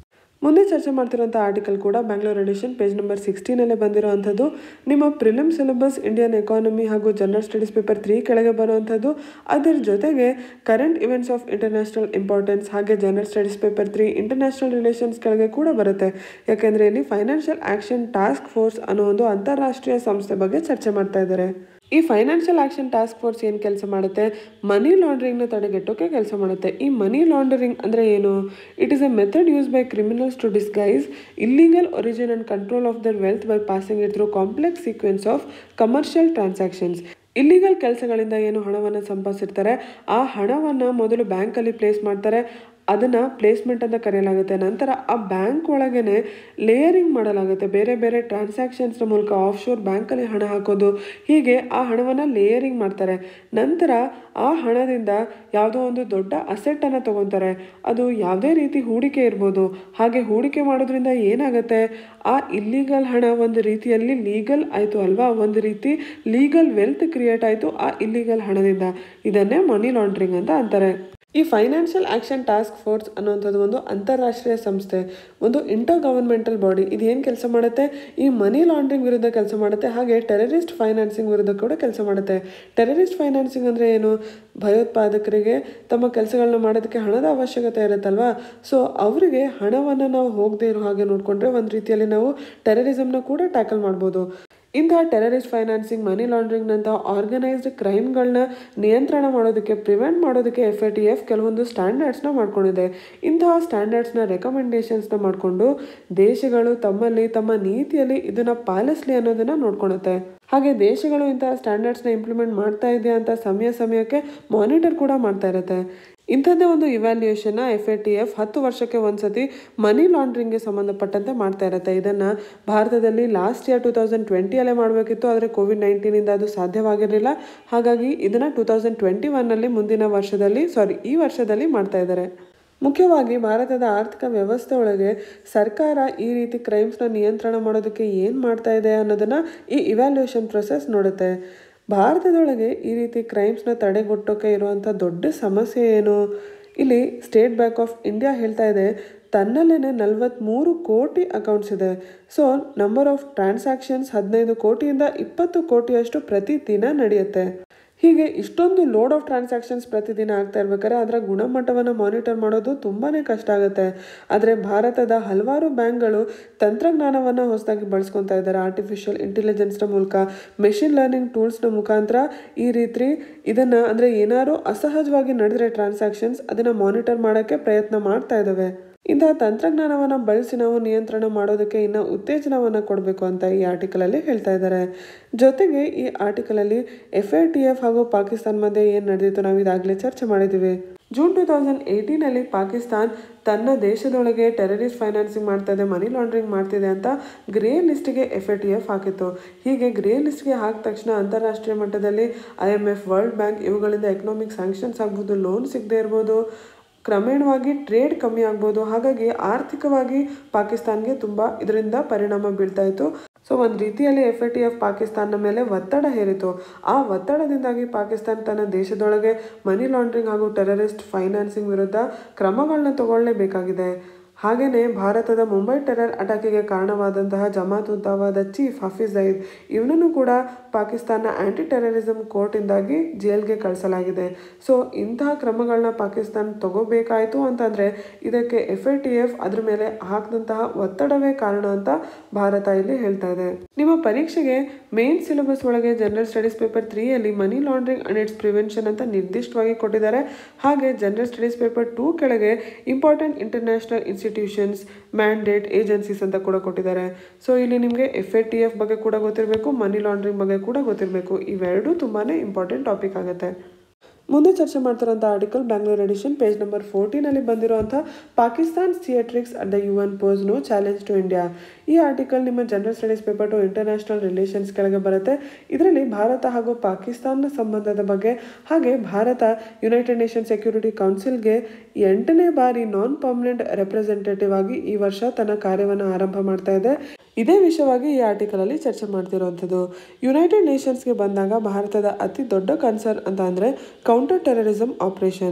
ಮುಂದೆ ಚರ್ಚೆ ಮಾಡ್ತಿರೋಂಥ ಆರ್ಟಿಕಲ್ ಕೂಡ ಬ್ಯಾಂಗ್ಳೂರ್ ಎಡಿಷನ್ ಪೇಜ್ ನಂಬರ್ ಸಿಕ್ಸ್ಟೀನಲ್ಲೇ ಬಂದಿರೋವಂಥದ್ದು ನಿಮ್ಮ ಪ್ರಿಲಿಮ್ ಸಿಲೆಬಸ್ ಇಂಡಿಯನ್ ಎಕಾನಮಿ ಹಾಗೂ ಜನರಲ್ ಸ್ಟಡೀಸ್ ಪೇಪರ್ ತ್ರೀ ಕೆಳಗೆ ಬರುವಂಥದ್ದು ಅದರ ಜೊತೆಗೆ current events of international importance ಹಾಗೆ general studies paper three international relations ಕೆಳಗೆ ಕೂಡ ಬರುತ್ತೆ ಯಾಕೆಂದರೆ ಇಲ್ಲಿ ಫೈನಾನ್ಷಿಯಲ್ ಆಕ್ಷನ್ ಟಾಸ್ಕ್ ಫೋರ್ಸ್ ಅನ್ನೋ ಒಂದು ಅಂತಾರಾಷ್ಟ್ರೀಯ ಸಂಸ್ಥೆ ಬಗ್ಗೆ ಚರ್ಚೆ ಮಾಡ್ತಾ ಇದ್ದಾರೆ ಈ ಫೈನಾನ್ಷಿಯಲ್ ಆಕ್ಷನ್ ಟಾಸ್ಕ್ ಫೋರ್ಸ್ ಏನು ಕೆಲಸ ಮಾಡುತ್ತೆ ಮನಿ ಲಾಂಡ್ರಿಂಗ್ನ ತಡೆಗಟ್ಟೋಕೆ ಕೆಲಸ ಮಾಡುತ್ತೆ ಈ ಮನಿ ಲಾಂಡರಿಂಗ್ ಅಂದರೆ ಏನು it is a method use by criminals to disguise illegal origin and control of their wealth by passing it through complex sequence of commercial transactions illegal ಕೆಲಸಗಳಿಂದ ಏನು ಹಣವನ್ನು ಸಂಪಾದಿಸಿರ್ತಾರೆ ಆ ಹಣವನ್ನು ಮೊದಲು ಬ್ಯಾಂಕಲ್ಲಿ ಪ್ಲೇಸ್ ಮಾಡ್ತಾರೆ ಅದನ್ನು ಪ್ಲೇಸ್ಮೆಂಟ್ ಅಂತ ಕರೆಯಲಾಗುತ್ತೆ ನಂತರ ಆ ಬ್ಯಾಂಕ್ ಒಳಗೇನೆ ಲೇಯರಿಂಗ್ ಮಾಡಲಾಗುತ್ತೆ ಬೇರೆ ಬೇರೆ ಟ್ರಾನ್ಸಾಕ್ಷನ್ಸ್ನ ಮೂಲಕ ಆಫ್ ಶೋರ್ ಬ್ಯಾಂಕಲ್ಲಿ ಹಣ ಹಾಕೋದು ಹೀಗೆ ಆ ಹಣವನ್ನು ಲೇಯರಿಂಗ್ ಮಾಡ್ತಾರೆ ನಂತರ ಆ ಹಣದಿಂದ ಯಾವುದೋ ಒಂದು ದೊಡ್ಡ ಅಸೆಟ್ಟನ್ನು ತೊಗೊತಾರೆ ಅದು ಯಾವುದೇ ರೀತಿ ಹೂಡಿಕೆ ಇರ್ಬೋದು ಹಾಗೆ ಹೂಡಿಕೆ ಮಾಡೋದ್ರಿಂದ ಏನಾಗುತ್ತೆ ಆ ಇಲ್ಲಿಗಲ್ ಹಣ ಒಂದು ರೀತಿಯಲ್ಲಿ ಲೀಗಲ್ ಆಯಿತು ಅಲ್ವಾ ಒಂದು ರೀತಿ ಲೀಗಲ್ ವೆಲ್ತ್ ಕ್ರಿಯೇಟ್ ಆಯಿತು ಆ ಇಲ್ಲಿಗಲ್ ಹಣದಿಂದ ಇದನ್ನೇ ಮನಿ ಲಾಂಡ್ರಿಂಗ್ ಅಂತ ಅಂತಾರೆ ಈ ಫೈನಾನ್ಷಿಯಲ್ ಆಕ್ಷನ್ ಟಾಸ್ಕ್ ಫೋರ್ಸ್ ಅನ್ನುವಂಥದ್ದು ಒಂದು ಅಂತಾರಾಷ್ಟ್ರೀಯ ಸಂಸ್ಥೆ ಒಂದು ಇಂಟರ್ ಗವರ್ಮೆಂಟಲ್ ಬಾಡಿ ಇದು ಏನು ಕೆಲಸ ಮಾಡುತ್ತೆ ಈ ಮನಿ ಲಾಂಡ್ರಿಂಗ್ ವಿರುದ್ಧ ಕೆಲಸ ಮಾಡುತ್ತೆ ಹಾಗೆ ಟೆರರಿಸ್ಟ್ ಫೈನಾನ್ಸಿಂಗ್ ವಿರುದ್ಧ ಕೂಡ ಕೆಲಸ ಮಾಡುತ್ತೆ ಟೆರರಿಸ್ಟ್ ಫೈನಾನ್ಸಿಂಗ್ ಅಂದರೆ ಏನು ಭಯೋತ್ಪಾದಕರಿಗೆ ತಮ್ಮ ಕೆಲಸಗಳನ್ನ ಮಾಡೋದಕ್ಕೆ ಹಣದ ಅವಶ್ಯಕತೆ ಇರುತ್ತಲ್ವಾ ಸೊ ಅವರಿಗೆ ಹಣವನ್ನು ನಾವು ಹೋಗದೇ ಇರೋ ಹಾಗೆ ನೋಡಿಕೊಂಡ್ರೆ ಒಂದು ರೀತಿಯಲ್ಲಿ ನಾವು ಟೆರರಿಸಮ್ನ ಕೂಡ ಟ್ಯಾಕಲ್ ಮಾಡ್ಬೋದು ಇಂತಹ ಟೆರರಿಸ್ಟ್ ಫೈನಾನ್ಸಿಂಗ್ ಮನಿ ಲಾಂಡ್ರಿಂಗ್ನಂತಹ ಆರ್ಗನೈಸ್ಡ್ ಕ್ರೈಮ್ಗಳನ್ನ ನಿಯಂತ್ರಣ ಮಾಡೋದಕ್ಕೆ ಪ್ರಿವೆಂಟ್ ಮಾಡೋದಕ್ಕೆ ಎಫ್ ಎ ಟಿ ಎಫ್ ಕೆಲವೊಂದು ಸ್ಟ್ಯಾಂಡರ್ಡ್ಸ್ನ ಮಾಡ್ಕೊಂಡಿದೆ ಇಂತಹ ಸ್ಟ್ಯಾಂಡರ್ಡ್ಸ್ನ ರೆಕಮೆಂಡೇಶನ್ಸ್ನ ಮಾಡಿಕೊಂಡು ದೇಶಗಳು ತಮ್ಮಲ್ಲಿ ತಮ್ಮ ನೀತಿಯಲ್ಲಿ ಇದನ್ನು ಪಾಲಿಸಲಿ ಅನ್ನೋದನ್ನು ನೋಡ್ಕೊಳುತ್ತೆ ಹಾಗೆ ದೇಶಗಳು ಇಂತಹ ಸ್ಟ್ಯಾಂಡರ್ಡ್ಸ್ನ ಇಂಪ್ಲಿಮೆಂಟ್ ಮಾಡ್ತಾ ಇದೆಯಾ ಅಂತ ಸಮಯ ಸಮಯಕ್ಕೆ ಮಾನಿಟರ್ ಕೂಡ ಮಾಡ್ತಾ ಇರುತ್ತೆ ಇಂಥದ್ದೇ ಒಂದು ಇವ್ಯಾಲ್ಯೂಯೇಷನ್ನ ಎಫ್ ಎ ಟಿ ಎಫ್ ಹತ್ತು ವರ್ಷಕ್ಕೆ ಒಂದ್ಸತಿ ಮನಿ ಲಾಂಡ್ರಿಂಗ್ಗೆ ಸಂಬಂಧಪಟ್ಟಂತೆ ಮಾಡ್ತಾ ಇರುತ್ತೆ ಇದನ್ನು ಭಾರತದಲ್ಲಿ ಲಾಸ್ಟ್ ಇಯರ್ ಟೂ ತೌಸಂಡ್ ಟ್ವೆಂಟಿಯಲ್ಲೇ ಮಾಡಬೇಕಿತ್ತು ಆದರೆ ಕೋವಿಡ್ ನೈನ್ಟೀನಿಂದ ಅದು ಸಾಧ್ಯವಾಗಿರಲಿಲ್ಲ ಹಾಗಾಗಿ ಇದನ್ನು ಟೂ ತೌಸಂಡ್ ಟ್ವೆಂಟಿ ಒನ್ನಲ್ಲಿ ಮುಂದಿನ ವರ್ಷದಲ್ಲಿ ಸಾರಿ ಈ ವರ್ಷದಲ್ಲಿ ಮಾಡ್ತಾ ಇದ್ದಾರೆ ಮುಖ್ಯವಾಗಿ ಭಾರತದ ಆರ್ಥಿಕ ವ್ಯವಸ್ಥೆ ಒಳಗೆ ಸರ್ಕಾರ ಈ ರೀತಿ ಕ್ರೈಮ್ಸ್ನ ನಿಯಂತ್ರಣ ಮಾಡೋದಕ್ಕೆ ಏನು ಮಾಡ್ತಾ ಇದೆ ಅನ್ನೋದನ್ನು ಈ ಇವ್ಯಾಲ್ಯೂಯೇಷನ್ ಪ್ರೊಸೆಸ್ ನೋಡುತ್ತೆ ಭಾರತದೊಳಗೆ ಈ ರೀತಿ ಕ್ರೈಮ್ಸ್ನ ತಡೆಗಟ್ಟೋಕೆ ಇರುವಂಥ ದೊಡ್ಡ ಸಮಸ್ಯೆ ಏನು ಇಲ್ಲಿ ಸ್ಟೇಟ್ ಬ್ಯಾಂಕ್ ಆಫ್ ಇಂಡಿಯಾ ಹೇಳ್ತಾ ಇದೆ ತನ್ನಲ್ಲೇ ನಲವತ್ತ್ಮೂರು ಕೋಟಿ ಅಕೌಂಟ್ಸ್ ಇದೆ ಸೊ ನಂಬರ್ ಆಫ್ ಟ್ರಾನ್ಸಾಕ್ಷನ್ಸ್ ಹದಿನೈದು ಕೋಟಿಯಿಂದ ಇಪ್ಪತ್ತು ಕೋಟಿಯಷ್ಟು ಪ್ರತಿದಿನ ನಡೆಯುತ್ತೆ ಹೀಗೆ ಇಷ್ಟೊಂದು ಲೋಡ್ ಆಫ್ ಟ್ರಾನ್ಸಾಕ್ಷನ್ಸ್ ಪ್ರತಿದಿನ ಆಗ್ತಾ ಇರ್ಬೇಕಾದ್ರೆ ಅದರ ಗುಣಮಟ್ಟವನ್ನು ಮಾನಿಟರ್ ಮಾಡೋದು ತುಂಬಾ ಕಷ್ಟ ಆಗುತ್ತೆ ಆದರೆ ಭಾರತದ ಹಲವಾರು ಬ್ಯಾಂಕ್ಗಳು ತಂತ್ರಜ್ಞಾನವನ್ನು ಹೊಸದಾಗಿ ಬಳಸ್ಕೊತಾ ಇದ್ದಾರೆ ಆರ್ಟಿಫಿಷಿಯಲ್ ಇಂಟೆಲಿಜೆನ್ಸ್ನ ಮೂಲಕ ಮೆಷಿನ್ ಲರ್ನಿಂಗ್ ಟೂಲ್ಸ್ನ ಮುಖಾಂತರ ಈ ರೀತಿ ಇದನ್ನು ಅಂದರೆ ಏನಾದ್ರು ಅಸಹಜವಾಗಿ ನಡೆದ್ರೆ ಟ್ರಾನ್ಸಾಕ್ಷನ್ಸ್ ಅದನ್ನು ಮಾನಿಟರ್ ಮಾಡೋಕ್ಕೆ ಪ್ರಯತ್ನ ಮಾಡ್ತಾ ಇದ್ದಾವೆ ಇಂತಹ ತಂತ್ರಜ್ಞಾನವನ್ನು ಬಳಸಿ ನಾವು ನಿಯಂತ್ರಣ ಮಾಡೋದಕ್ಕೆ ಇನ್ನು ಉತ್ತೇಜನವನ್ನು ಕೊಡಬೇಕು ಅಂತ ಈ ಆರ್ಟಿಕಲಲ್ಲಿ ಹೇಳ್ತಾ ಇದ್ದಾರೆ ಜೊತೆಗೆ ಈ ಆರ್ಟಿಕಲಲ್ಲಿ ಎಫ್ ಎ ಟಿ ಎಫ್ ಹಾಗೂ ಪಾಕಿಸ್ತಾನ ಮಧ್ಯೆ ಏನು ನಡೆದಿತ್ತು ನಾವು ಇದಾಗಲೇ ಚರ್ಚೆ ಮಾಡಿದ್ದೀವಿ ಜೂನ್ ಟೂ ತೌಸಂಡ್ ಏಯ್ಟೀನಲ್ಲಿ ಪಾಕಿಸ್ತಾನ್ ತನ್ನ ದೇಶದೊಳಗೆ ಟೆರರಿಸ್ಟ್ ಫೈನಾನ್ಸಿಂಗ್ ಮಾಡ್ತಾ ಇದೆ ಮನಿ ಲಾಂಡ್ರಿಂಗ್ ಮಾಡ್ತಿದೆ ಅಂತ ಗ್ರೇ ಲಿಸ್ಟ್ಗೆ ಎಫ್ ಎ ಟಿ ಎಫ್ ಹಾಕಿತ್ತು ಹೀಗೆ ಗ್ರೇ ಲಿಸ್ಟ್ಗೆ ಹಾಕಿದ ತಕ್ಷಣ ಅಂತಾರಾಷ್ಟ್ರೀಯ ಮಟ್ಟದಲ್ಲಿ I M F World Bank ಇವುಗಳಿಂದ ಎಕನಾಮಿಕ್ ಸ್ಯಾಂಕ್ಷನ್ಸ್ ಆಗ್ಬೋದು ಲೋನ್ ಸಿಗದೆ ಇರ್ಬೋದು ಕ್ರಮೇಣವಾಗಿ ಟ್ರೇಡ್ ಕಮ್ಮಿ ಆಗ್ಬೋದು ಹಾಗಾಗಿ ಆರ್ಥಿಕವಾಗಿ ಪಾಕಿಸ್ತಾನ್ಗೆ ತುಂಬ ಇದರಿಂದ ಪರಿಣಾಮ ಬೀಳ್ತಾ ಇತ್ತು ಸೊ ಒಂದು ರೀತಿಯಲ್ಲಿ F A T F Pakistan ಮೇಲೆ ಒತ್ತಡ ಹೇರಿತು ಆ ಒತ್ತಡದಿಂದಾಗಿ ಪಾಕಿಸ್ತಾನ ತನ್ನ ದೇಶದೊಳಗೆ ಮನಿ ಲಾಂಡ್ರಿಂಗ್ ಹಾಗೂ ಟೆರರಿಸ್ಟ್ ಫೈನಾನ್ಸಿಂಗ್ ವಿರುದ್ಧ ಕ್ರಮಗಳನ್ನ ತಗೊಳ್ಳೇಬೇಕಾಗಿದೆ ಹಾಗೆಯೇ ಭಾರತದ ಮುಂಬೈ ಟೆರರ್ ಅಟ್ಯಾಕಿಗೆ ಕಾರಣವಾದಂತಹ ಜಮಾತ್ ಉದ್ದಾವಾದ ಚೀಫ್ ಹಫೀಜ್ ಸಯೀದ್ ಇವನನ್ನು ಕೂಡ ಪಾಕಿಸ್ತಾನ ಆ್ಯಂಟಿ ಟೆರರಿಸಮ್ ಕೋರ್ಟಿಂದಾಗಿ ಜೈಲ್ಗೆ ಕಳಿಸಲಾಗಿದೆ ಸೊ ಇಂತಹ ಕ್ರಮಗಳನ್ನ ಪಾಕಿಸ್ತಾನ ತಗೋಬೇಕಾಯಿತು ಅಂತಂದರೆ ಇದಕ್ಕೆ ಎಫ್ ಎ ಟಿ ಎಫ್ ಅದ್ರ ಮೇಲೆ ಹಾಕಿದಂತಹ ಒತ್ತಡವೇ ಕಾರಣ ಅಂತ ಭಾರತ ಇಲ್ಲಿ ಹೇಳ್ತಾ ಇದೆ ನಿಮ್ಮ ಪರೀಕ್ಷೆಗೆ ಮೇನ್ ಸಿಲೆಬಸ್ ಒಳಗೆ ಜನರಲ್ ಸ್ಟಡೀಸ್ ಪೇಪರ್ ತ್ರೀಯಲ್ಲಿ money laundering and its prevention ಅಂತ ನಿರ್ದಿಷ್ಟವಾಗಿ ಕೊಟ್ಟಿದ್ದಾರೆ ಹಾಗೆ ಜನರಲ್ ಸ್ಟಡೀಸ್ ಪೇಪರ್ ಟೂ ಕೆಳಗೆ important international institutions mandate agencies ಅಂತ ಕೂಡ ಕೊಟ್ಟಿದ್ದಾರೆ ಸೊ ಇಲ್ಲಿ ನಿಮಗೆ ಎಫ್ ಎ ಟಿ ಎಫ್ ಬಗ್ಗೆ ಕೂಡ ಗೊತ್ತಿರಬೇಕು ಮನಿ ಲಾಂಡ್ರಿಂಗ್ ಬಗ್ಗೆ ಕೂಡ ಗೊತ್ತಿರಬೇಕು ಇವೆರಡೂ ತುಂಬಾ ಇಂಪಾರ್ಟೆಂಟ್ ಟಾಪಿಕ್ ಆಗುತ್ತೆ ಮುಂದೆ ಚರ್ಚೆ ಮಾಡ್ತಿರೋಂಥ article Bangalore edition page number ಫೋರ್ಟೀನಲ್ಲಿ ಬಂದಿರುವಂಥ Pakistan theatrics at the U N pose no challenge to India ಈ ಆರ್ಟಿಕಲ್ ನಿಮ್ಮ general studies paper two international relations ಕೆಳಗೆ ಬರುತ್ತೆ ಇದರಲ್ಲಿ ಭಾರತ ಹಾಗೂ ಪಾಕಿಸ್ತಾನ ಸಂಬಂಧದ ಬಗ್ಗೆ ಹಾಗೆ ಭಾರತ ಯುನೈಟೆಡ್ ನೇಷನ್ ಸೆಕ್ಯೂರಿಟಿ ಕೌನ್ಸಿಲ್ಗೆ ಎಂಟನೇ ಬಾರಿ ನಾನ್ ಪರ್ಮನೆಂಟ್ ರೆಪ್ರೆಸೆಂಟೇಟಿವ್ ಆಗಿ ಈ ವರ್ಷ ತನ್ನ ಕಾರ್ಯವನ್ನು ಆರಂಭ ಮಾಡ್ತಾ ಇದೆ ಇದೇ ವಿಷಯವಾಗಿ ಈ ಆರ್ಟಿಕಲಲ್ಲಿ ಚರ್ಚೆ ಮಾಡ್ತಿರುವಂಥದ್ದು ಯುನೈಟೆಡ್ ನೇಷನ್ಸ್ಗೆ ಬಂದಾಗ ಭಾರತದ ಅತಿ ದೊಡ್ಡ ಕನ್ಸರ್ನ್ ಅಂತ ಅಂದರೆ ಕೌಂಟರ್ ಟೆರರಿಸಮ್ ಆಪರೇಷನ್ಸ್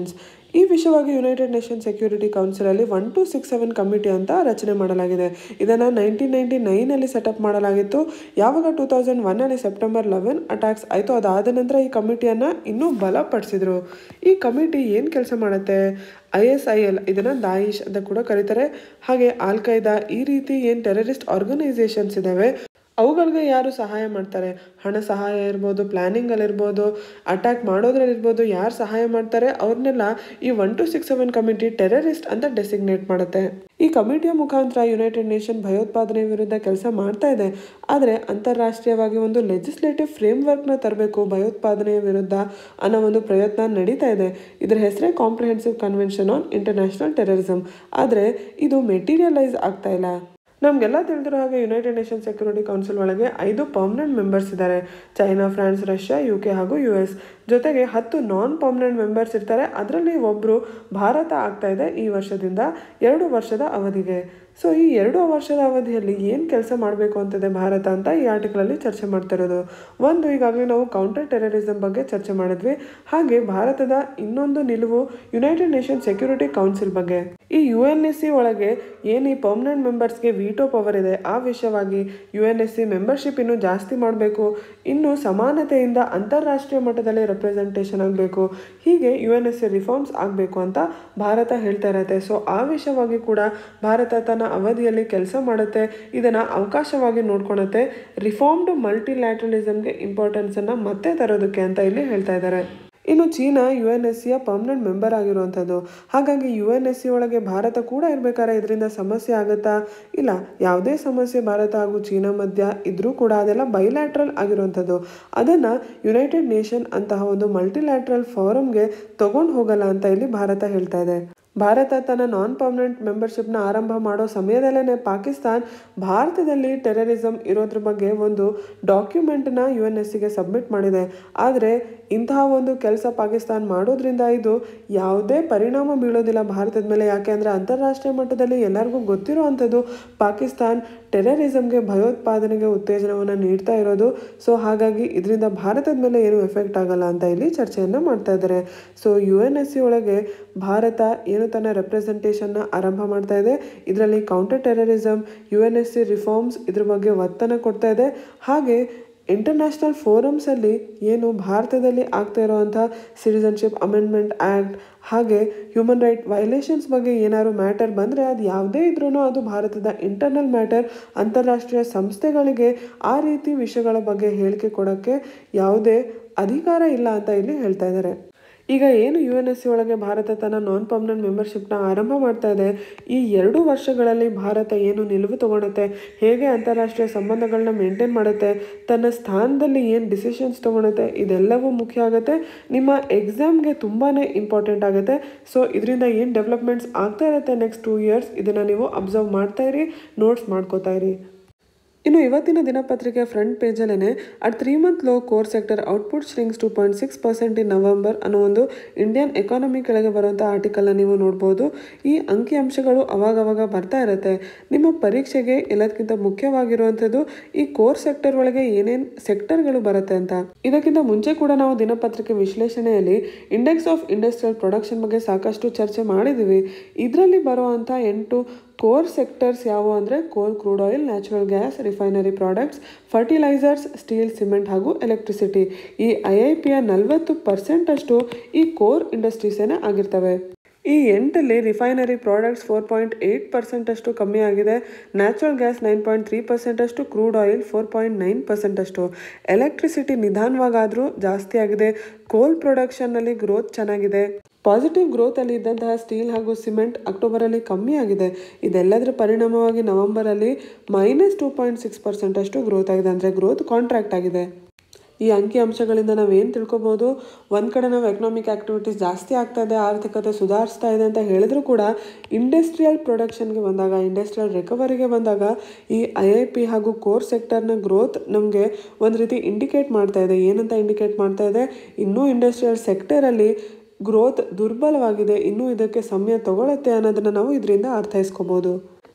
ಈ ವಿಷಯವಾಗಿ ಯುನೈಟೆಡ್ ನೇಷನ್ ಸೆಕ್ಯೂರಿಟಿ ಕೌನ್ಸಿಲಲ್ಲಿ one two six seven committee ಅಂತ ರಚನೆ ಮಾಡಲಾಗಿದೆ ಇದನ್ನು ನೈನ್ಟೀನ್ ನೈನ್ಟಿ ನೈನಲ್ಲಿ ಸೆಟಪ್ ಮಾಡಲಾಗಿತ್ತು ಯಾವಾಗ ಟೂ ತೌಸಂಡ್ ಒನ್ನಲ್ಲಿ ಸೆಪ್ಟೆಂಬರ್ ಲೆವೆನ್ ಅಟ್ಯಾಕ್ಸ್ ಆಯಿತು ಅದಾದ ನಂತರ ಈ ಕಮಿಟಿಯನ್ನು ಇನ್ನೂ ಬಲಪಡಿಸಿದ್ರು ಈ ಕಮಿಟಿ ಏನು ಕೆಲಸ ಮಾಡುತ್ತೆ ಐ ಎಸ್ ಐ ಎಲ್ ಇದನ್ನು ದಾಯಿಶ್ ಅಂತ ಕೂಡ ಕರೀತಾರೆ ಹಾಗೆ ಆಲ್ ಖೈದಾ ಈ ರೀತಿ ಏನು ಟೆರರಿಸ್ಟ್ ಆರ್ಗನೈಸೇಷನ್ಸ್ ಇದ್ದಾವೆ ಅವುಗಳಿಗೆ ಯಾರು ಸಹಾಯ ಮಾಡ್ತಾರೆ ಹಣ ಸಹಾಯ ಇರ್ಬೋದು ಪ್ಲ್ಯಾನಿಂಗಲ್ಲಿರ್ಬೋದು ಅಟ್ಯಾಕ್ ಮಾಡೋದ್ರಲ್ಲಿರ್ಬೋದು ಯಾರು ಸಹಾಯ ಮಾಡ್ತಾರೆ ಅವ್ರನ್ನೆಲ್ಲ ಈ one two six seven committee terrorist ಅಂತ ಡೆಸಿಗ್ನೇಟ್ ಮಾಡುತ್ತೆ ಈ ಕಮಿಟಿಯ ಮುಖಾಂತರ ಯುನೈಟೆಡ್ ನೇಷನ್ ಭಯೋತ್ಪಾದನೆ ವಿರುದ್ಧ ಕೆಲಸ ಮಾಡ್ತಾ ಇದೆ ಆದರೆ ಅಂತಾರಾಷ್ಟ್ರೀಯವಾಗಿ ಒಂದು ಲೆಜಿಸ್ಲೇಟಿವ್ ಫ್ರೇಮ್ವರ್ಕ್ನ ತರಬೇಕು ಭಯೋತ್ಪಾದನೆಯ ವಿರುದ್ಧ ಅನ್ನೋ ಒಂದು ಪ್ರಯತ್ನ ನಡೀತಾ ಇದೆ ಇದರ ಹೆಸರೇ comprehensive convention on international terrorism ಆದರೆ ಇದು ಮೆಟೀರಿಯಲೈಸ್ ಆಗ್ತಾ ಇಲ್ಲ ನಮಗೆಲ್ಲ ತಿಳಿದಿರೋ ಹಾಗೆ ಯುನೈಟೆಡ್ ನೇಷನ್ ಸೆಕ್ಯೂರಿಟಿ ಕೌನ್ಸಿಲ್ ಒಳಗೆ ಐದು ಪರ್ಮನೆಂಟ್ ಮೆಂಬರ್ಸ್ ಇದ್ದಾರೆ China France Russia U K ಹಾಗೂ ಯು ಎಸ್ ಜೊತೆಗೆ ಹತ್ತು ನಾನ್ ಪರ್ಮನೆಂಟ್ ಮೆಂಬರ್ಸ್ ಇರ್ತಾರೆ ಅದರಲ್ಲಿ ಒಬ್ಬರು ಭಾರತ ಆಗ್ತಾ ಇದೆ ಈ ವರ್ಷದಿಂದ ಎರಡು ವರ್ಷದ ಅವಧಿಗೆ ಸೊ ಈ ಎರಡು ವರ್ಷದ ಅವಧಿಯಲ್ಲಿ ಏನು ಕೆಲಸ ಮಾಡಬೇಕು ಅಂತಿದೆ ಭಾರತ ಅಂತ ಈ ಆರ್ಟಿಕಲಲ್ಲಿ ಚರ್ಚೆ ಮಾಡ್ತಿರೋದು ಒಂದು ಈಗಾಗಲೇ ನಾವು ಕೌಂಟರ್ ಟೆರರಿಸಮ್ ಬಗ್ಗೆ ಚರ್ಚೆ ಮಾಡಿದ್ವಿ ಹಾಗೆ ಭಾರತದ ಇನ್ನೊಂದು ನಿಲುವು ಯುನೈಟೆಡ್ ನೇಷನ್ ಸೆಕ್ಯೂರಿಟಿ ಕೌನ್ಸಿಲ್ ಬಗ್ಗೆ ಈ ಯು ಎನ್ ಎಸ್ ಸಿ ಒಳಗೆ ಏನು ಈ ಪರ್ಮನೆಂಟ್ ಮೆಂಬರ್ಸ್ಗೆ ವಿಟೋ ಪವರ್ ಇದೆ ಆ ವಿಷಯವಾಗಿ U N S C membership ಇನ್ನೂ ಜಾಸ್ತಿ ಮಾಡಬೇಕು ಇನ್ನು ಸಮಾನತೆಯಿಂದ ಅಂತಾರಾಷ್ಟ್ರೀಯ ಮಟ್ಟದಲ್ಲಿ ರೆಪ್ರೆಸೆಂಟೇಷನ್ ಆಗಬೇಕು ಹೀಗೆ U N S C reforms ಆಗಬೇಕು ಅಂತ ಭಾರತ ಹೇಳ್ತಾ ಇರತ್ತೆ ಸೊ ಆ ವಿಷಯವಾಗಿ ಕೂಡ ಭಾರತ ತನ್ನ ಅವಧಿಯಲ್ಲಿ ಕೆಲಸ ಮಾಡುತ್ತೆ ಇದನ್ನು ಅವಕಾಶವಾಗಿ ನೋಡ್ಕೊಳುತ್ತೆ ರಿಫಾರ್ಮ್ಡ್ ಮಲ್ಟಿಲ್ಯಾಟ್ರಲಿಸಮ್ಗೆ ಇಂಪಾರ್ಟೆನ್ಸನ್ನು ಮತ್ತೆ ತರೋದಕ್ಕೆ ಅಂತ ಇಲ್ಲಿ ಹೇಳ್ತಾ ಇದ್ದಾರೆ ಇನ್ನು ಚೀನಾ ಯು ಎನ್ ಎಸ್ ಸಿಯ ಪರ್ಮನೆಂಟ್ ಮೆಂಬರ್ ಆಗಿರುವಂಥದ್ದು ಹಾಗಾಗಿ ಯು ಎನ್ ಎಸ್ ಸಿ ಒಳಗೆ ಭಾರತ ಕೂಡ ಇರಬೇಕಾದ್ರೆ ಇದರಿಂದ ಸಮಸ್ಯೆ ಆಗುತ್ತಾ ಇಲ್ಲ ಯಾವುದೇ ಸಮಸ್ಯೆ ಭಾರತ ಹಾಗೂ ಚೀನಾ ಮಧ್ಯ ಇದ್ರೂ ಕೂಡ ಅದೆಲ್ಲ ಬೈಲ್ಯಾಟ್ರಲ್ ಆಗಿರುವಂಥದ್ದು ಅದನ್ನು ಯುನೈಟೆಡ್ ನೇಷನ್ ಅಂತಹ ಒಂದು ಮಲ್ಟಿಲ್ಯಾಟ್ರಲ್ ಫಾರಮ್ಗೆ ತಗೊಂಡು ಹೋಗಲ್ಲ ಅಂತ ಇಲ್ಲಿ ಭಾರತ ಹೇಳ್ತಾ ಇದೆ ಭಾರತ ತನ್ನ ನಾನ್ ಪರ್ಮನೆಂಟ್ ಮೆಂಬರ್ಶಿಪ್ನ ಆರಂಭ ಮಾಡೋ ಸಮಯದಲ್ಲೇ ಪಾಕಿಸ್ತಾನ್ ಭಾರತದಲ್ಲಿ ಟೆರರಿಸಮ್ ಇರೋದ್ರ ಬಗ್ಗೆ ಒಂದು ಡಾಕ್ಯುಮೆಂಟ್ನ ಯು ಎನ್ ಎಸ್ ಸಿಗೆ ಸಬ್ಮಿಟ್ ಮಾಡಿದೆ ಆದರೆ ಇಂತಹ ಒಂದು ಕೆಲಸ ಪಾಕಿಸ್ತಾನ್ ಮಾಡೋದ್ರಿಂದ ಇದು ಯಾವುದೇ ಪರಿಣಾಮ ಬೀಳೋದಿಲ್ಲ ಭಾರತದ ಮೇಲೆ ಯಾಕೆ ಅಂದರೆ ಅಂತಾರಾಷ್ಟ್ರೀಯ ಮಟ್ಟದಲ್ಲಿ ಎಲ್ಲರಿಗೂ ಗೊತ್ತಿರೋ ಅಂಥದ್ದು ಪಾಕಿಸ್ತಾನ್ ಟೆರರಿಸಮ್ಗೆ ಭಯೋತ್ಪಾದನೆಗೆ ಉತ್ತೇಜನವನ್ನು ನೀಡ್ತಾ ಇರೋದು ಸೊ ಹಾಗಾಗಿ ಇದರಿಂದ ಭಾರತದ ಮೇಲೆ ಏನು ಎಫೆಕ್ಟ್ ಆಗಲ್ಲ ಅಂತ ಇಲ್ಲಿ ಚರ್ಚೆಯನ್ನು ಮಾಡ್ತಾ ಇದ್ದಾರೆ so U N S C ಒಳಗೆ ಭಾರತ ಏನು ತನ್ನ ರೆಪ್ರೆಸೆಂಟೇಷನ್ನ ಆರಂಭ ಮಾಡ್ತಾ ಇದೆ ಇದರಲ್ಲಿ counter terrorism U N S C reforms ಇದ್ರ ಬಗ್ಗೆ ಒತ್ತನ್ನು ಕೊಡ್ತಾ ಇದೆ ಹಾಗೆ ಇಂಟರ್ನ್ಯಾಷನಲ್ ಫೋರಮ್ಸಲ್ಲಿ ಏನು ಭಾರತದಲ್ಲಿ ಆಗ್ತಾ ಇರೋವಂಥ ಸಿಟಿಸನ್ಶಿಪ್ ಅಮೆಂಡ್ಮೆಂಟ್ ಆ್ಯಕ್ಟ್ ಹಾಗೆ ಹ್ಯೂಮನ್ ರೈಟ್ ವೈಲೇಷನ್ಸ್ ಬಗ್ಗೆ ಏನಾದ್ರು ಮ್ಯಾಟರ್ ಬಂದರೆ ಅದು ಯಾವುದೇ ಇದ್ರೂ ಅದು ಭಾರತದ ಇಂಟರ್ನಲ್ ಮ್ಯಾಟರ್ ಅಂತಾರಾಷ್ಟ್ರೀಯ ಸಂಸ್ಥೆಗಳಿಗೆ ಆ ರೀತಿ ವಿಷಯಗಳ ಬಗ್ಗೆ ಹೇಳಿಕೆ ಕೊಡೋಕ್ಕೆ ಯಾವುದೇ ಅಧಿಕಾರ ಇಲ್ಲ ಅಂತ ಇಲ್ಲಿ ಹೇಳ್ತಾ ಇದ್ದಾರೆ ಈಗ ಏನು ಯು ಎನ್ ಎಸ್ ಸಿ ಒಳಗೆ ಭಾರತ ತನ್ನ ನಾನ್ ಪರ್ಮನೆಂಟ್ ಮೆಂಬರ್ಶಿಪ್ನ ಆರಂಭ ಮಾಡ್ತಾ ಇದೆ ಈ ಎರಡು ವರ್ಷಗಳಲ್ಲಿ ಭಾರತ ಏನು ನಿಲುವು ತಗೊಳುತ್ತೆ ಹೇಗೆ ಅಂತಾರಾಷ್ಟ್ರೀಯ ಸಂಬಂಧಗಳನ್ನ ಮೇಂಟೈನ್ ಮಾಡುತ್ತೆ ತನ್ನ ಸ್ಥಾನದಲ್ಲಿ ಏನು ಡಿಸಿಷನ್ಸ್ ತೊಗೊಳುತ್ತೆ ಇದೆಲ್ಲವೂ ಮುಖ್ಯ ಆಗುತ್ತೆ ನಿಮ್ಮ ಎಕ್ಸಾಮ್ಗೆ ತುಂಬಾ ಇಂಪಾರ್ಟೆಂಟ್ ಆಗುತ್ತೆ ಸೊ ಇದರಿಂದ ಏನು ಡೆವಲಪ್ಮೆಂಟ್ಸ್ ಆಗ್ತಾ ಇರುತ್ತೆ ನೆಕ್ಸ್ಟ್ ಟೂ ಇಯರ್ಸ್ ಇದನ್ನು ನೀವು ಅಬ್ಸರ್ವ್ ಮಾಡ್ತಾ ಇರಿ ನೋಟ್ಸ್ ಮಾಡ್ಕೋತಾ ಇರಿ ಇನ್ನು ಇವತ್ತಿನ ದಿನಪತ್ರಿಕೆ ಫ್ರಂಟ್ ಪೇಜಲ್ಲೇ at three month low core sector output shrinks two point six percent in November ಅನ್ನೋ ಒಂದು ಇಂಡಿಯನ್ ಎಕಾನಮಿ ಕೆಳಗೆ ಬರುವಂಥ ಆರ್ಟಿಕಲ್ನ ನೀವು ನೋಡ್ಬೋದು ಈ ಅಂಕಿಅಂಶಗಳು ಅವಾಗವಾಗ ಬರ್ತಾ ಇರುತ್ತೆ ನಿಮ್ಮ ಪರೀಕ್ಷೆಗೆ ಎಲ್ಲದಕ್ಕಿಂತ ಮುಖ್ಯವಾಗಿರುವಂಥದ್ದು ಈ ಕೋರ್ ಸೆಕ್ಟರ್ ಒಳಗೆ ಏನೇನು ಸೆಕ್ಟರ್ಗಳು ಬರುತ್ತೆ ಅಂತ ಇದಕ್ಕಿಂತ ಮುಂಚೆ ಕೂಡ ನಾವು ದಿನಪತ್ರಿಕೆ ವಿಶ್ಲೇಷಣೆಯಲ್ಲಿ ಇಂಡೆಕ್ಸ್ ಆಫ್ ಇಂಡಸ್ಟ್ರಿಯಲ್ ಪ್ರೊಡಕ್ಷನ್ ಬಗ್ಗೆ ಸಾಕಷ್ಟು ಚರ್ಚೆ ಮಾಡಿದ್ದೀವಿ ಇದರಲ್ಲಿ ಬರುವಂಥ ಎಂಟು ಕೋರ್ ಸೆಕ್ಟರ್ಸ್ ಯಾವುವು ಅಂದರೆ coal crude oil natural gas refinery products fertilisers steel cement ಹಾಗೂ ಎಲೆಕ್ಟ್ರಿಸಿಟಿ ಈ ಐ ಐ ಪಿಯ ನಲವತ್ತು ಪರ್ಸೆಂಟಷ್ಟು ಈ ಕೋರ್ ಇಂಡಸ್ಟ್ರೀಸೇನೆ ಆಗಿರ್ತವೆ ಈ ಎಂಟಲ್ಲಿ refinery products four point eight ಪರ್ಸೆಂಟಷ್ಟು ಕಮ್ಮಿ ಆಗಿದೆ natural gas nine point three ಪರ್ಸೆಂಟಷ್ಟು crude oil four point nine ಪರ್ಸೆಂಟಷ್ಟು ಎಲೆಕ್ಟ್ರಿಸಿಟಿ ನಿಧಾನವಾಗಾದರೂ ಜಾಸ್ತಿ ಆಗಿದೆ ಕೋಲ್ ಪ್ರೊಡಕ್ಷನ್ನಲ್ಲಿ ಗ್ರೋತ್ ಚೆನ್ನಾಗಿದೆ ಪಾಸಿಟಿವ್ ಗ್ರೋತಲ್ಲಿ ಇದ್ದಂತಹ ಸ್ಟೀಲ್ ಹಾಗೂ ಸಿಮೆಂಟ್ ಅಕ್ಟೋಬರಲ್ಲಿ ಕಮ್ಮಿ ಆಗಿದೆ ಇದೆಲ್ಲದರ ಪರಿಣಾಮವಾಗಿ ನವೆಂಬರಲ್ಲಿ ಮೈನಸ್ ಟೂ ಪಾಯಿಂಟ್ ಸಿಕ್ಸ್ ಪರ್ಸೆಂಟಷ್ಟು ಗ್ರೋತ್ ಆಗಿದೆ ಅಂದರೆ ಗ್ರೋತ್ ಕಾಂಟ್ರಾಕ್ಟ್ ಆಗಿದೆ ಈ ಅಂಕಿ ಅಂಶಗಳಿಂದ ನಾವೇನು ತಿಳ್ಕೊಬೋದು ಒಂದು ಕಡೆ ನಾವು ಎಕನಾಮಿಕ್ ಆ್ಯಕ್ಟಿವಿಟೀಸ್ ಜಾಸ್ತಿ ಆಗ್ತಾ ಇದೆ ಆರ್ಥಿಕತೆ ಸುಧಾರಿಸ್ತಾ ಇದೆ ಅಂತ ಹೇಳಿದ್ರು ಕೂಡ ಇಂಡಸ್ಟ್ರಿಯಲ್ ಪ್ರೊಡಕ್ಷನ್ಗೆ ಬಂದಾಗ ಇಂಡಸ್ಟ್ರಿಯಲ್ ರಿಕವರಿಗೆ ಬಂದಾಗ ಈ ಐ ಐ ಪಿ ಹಾಗೂ ಕೋರ್ ಸೆಕ್ಟರ್ನ ಗ್ರೋತ್ ನಮಗೆ ಒಂದು ರೀತಿ ಇಂಡಿಕೇಟ್ ಮಾಡ್ತಾ ಇದೆ ಏನಂತ ಇಂಡಿಕೇಟ್ ಮಾಡ್ತಾ ಇದೆ ಇನ್ನೂ ಇಂಡಸ್ಟ್ರಿಯಲ್ ಸೆಕ್ಟರಲ್ಲಿ ಗ್ರೋತ್ ದುರ್ಬಲವಾಗಿದೆ ಇನ್ನೂ ಇದಕ್ಕೆ ಸಮಯ ತಗೊಳುತ್ತೆ ಅನ್ನೋದನ್ನು ನಾವು ಇದರಿಂದ ಅರ್ಥೈಸ್ಕೋಬೋದು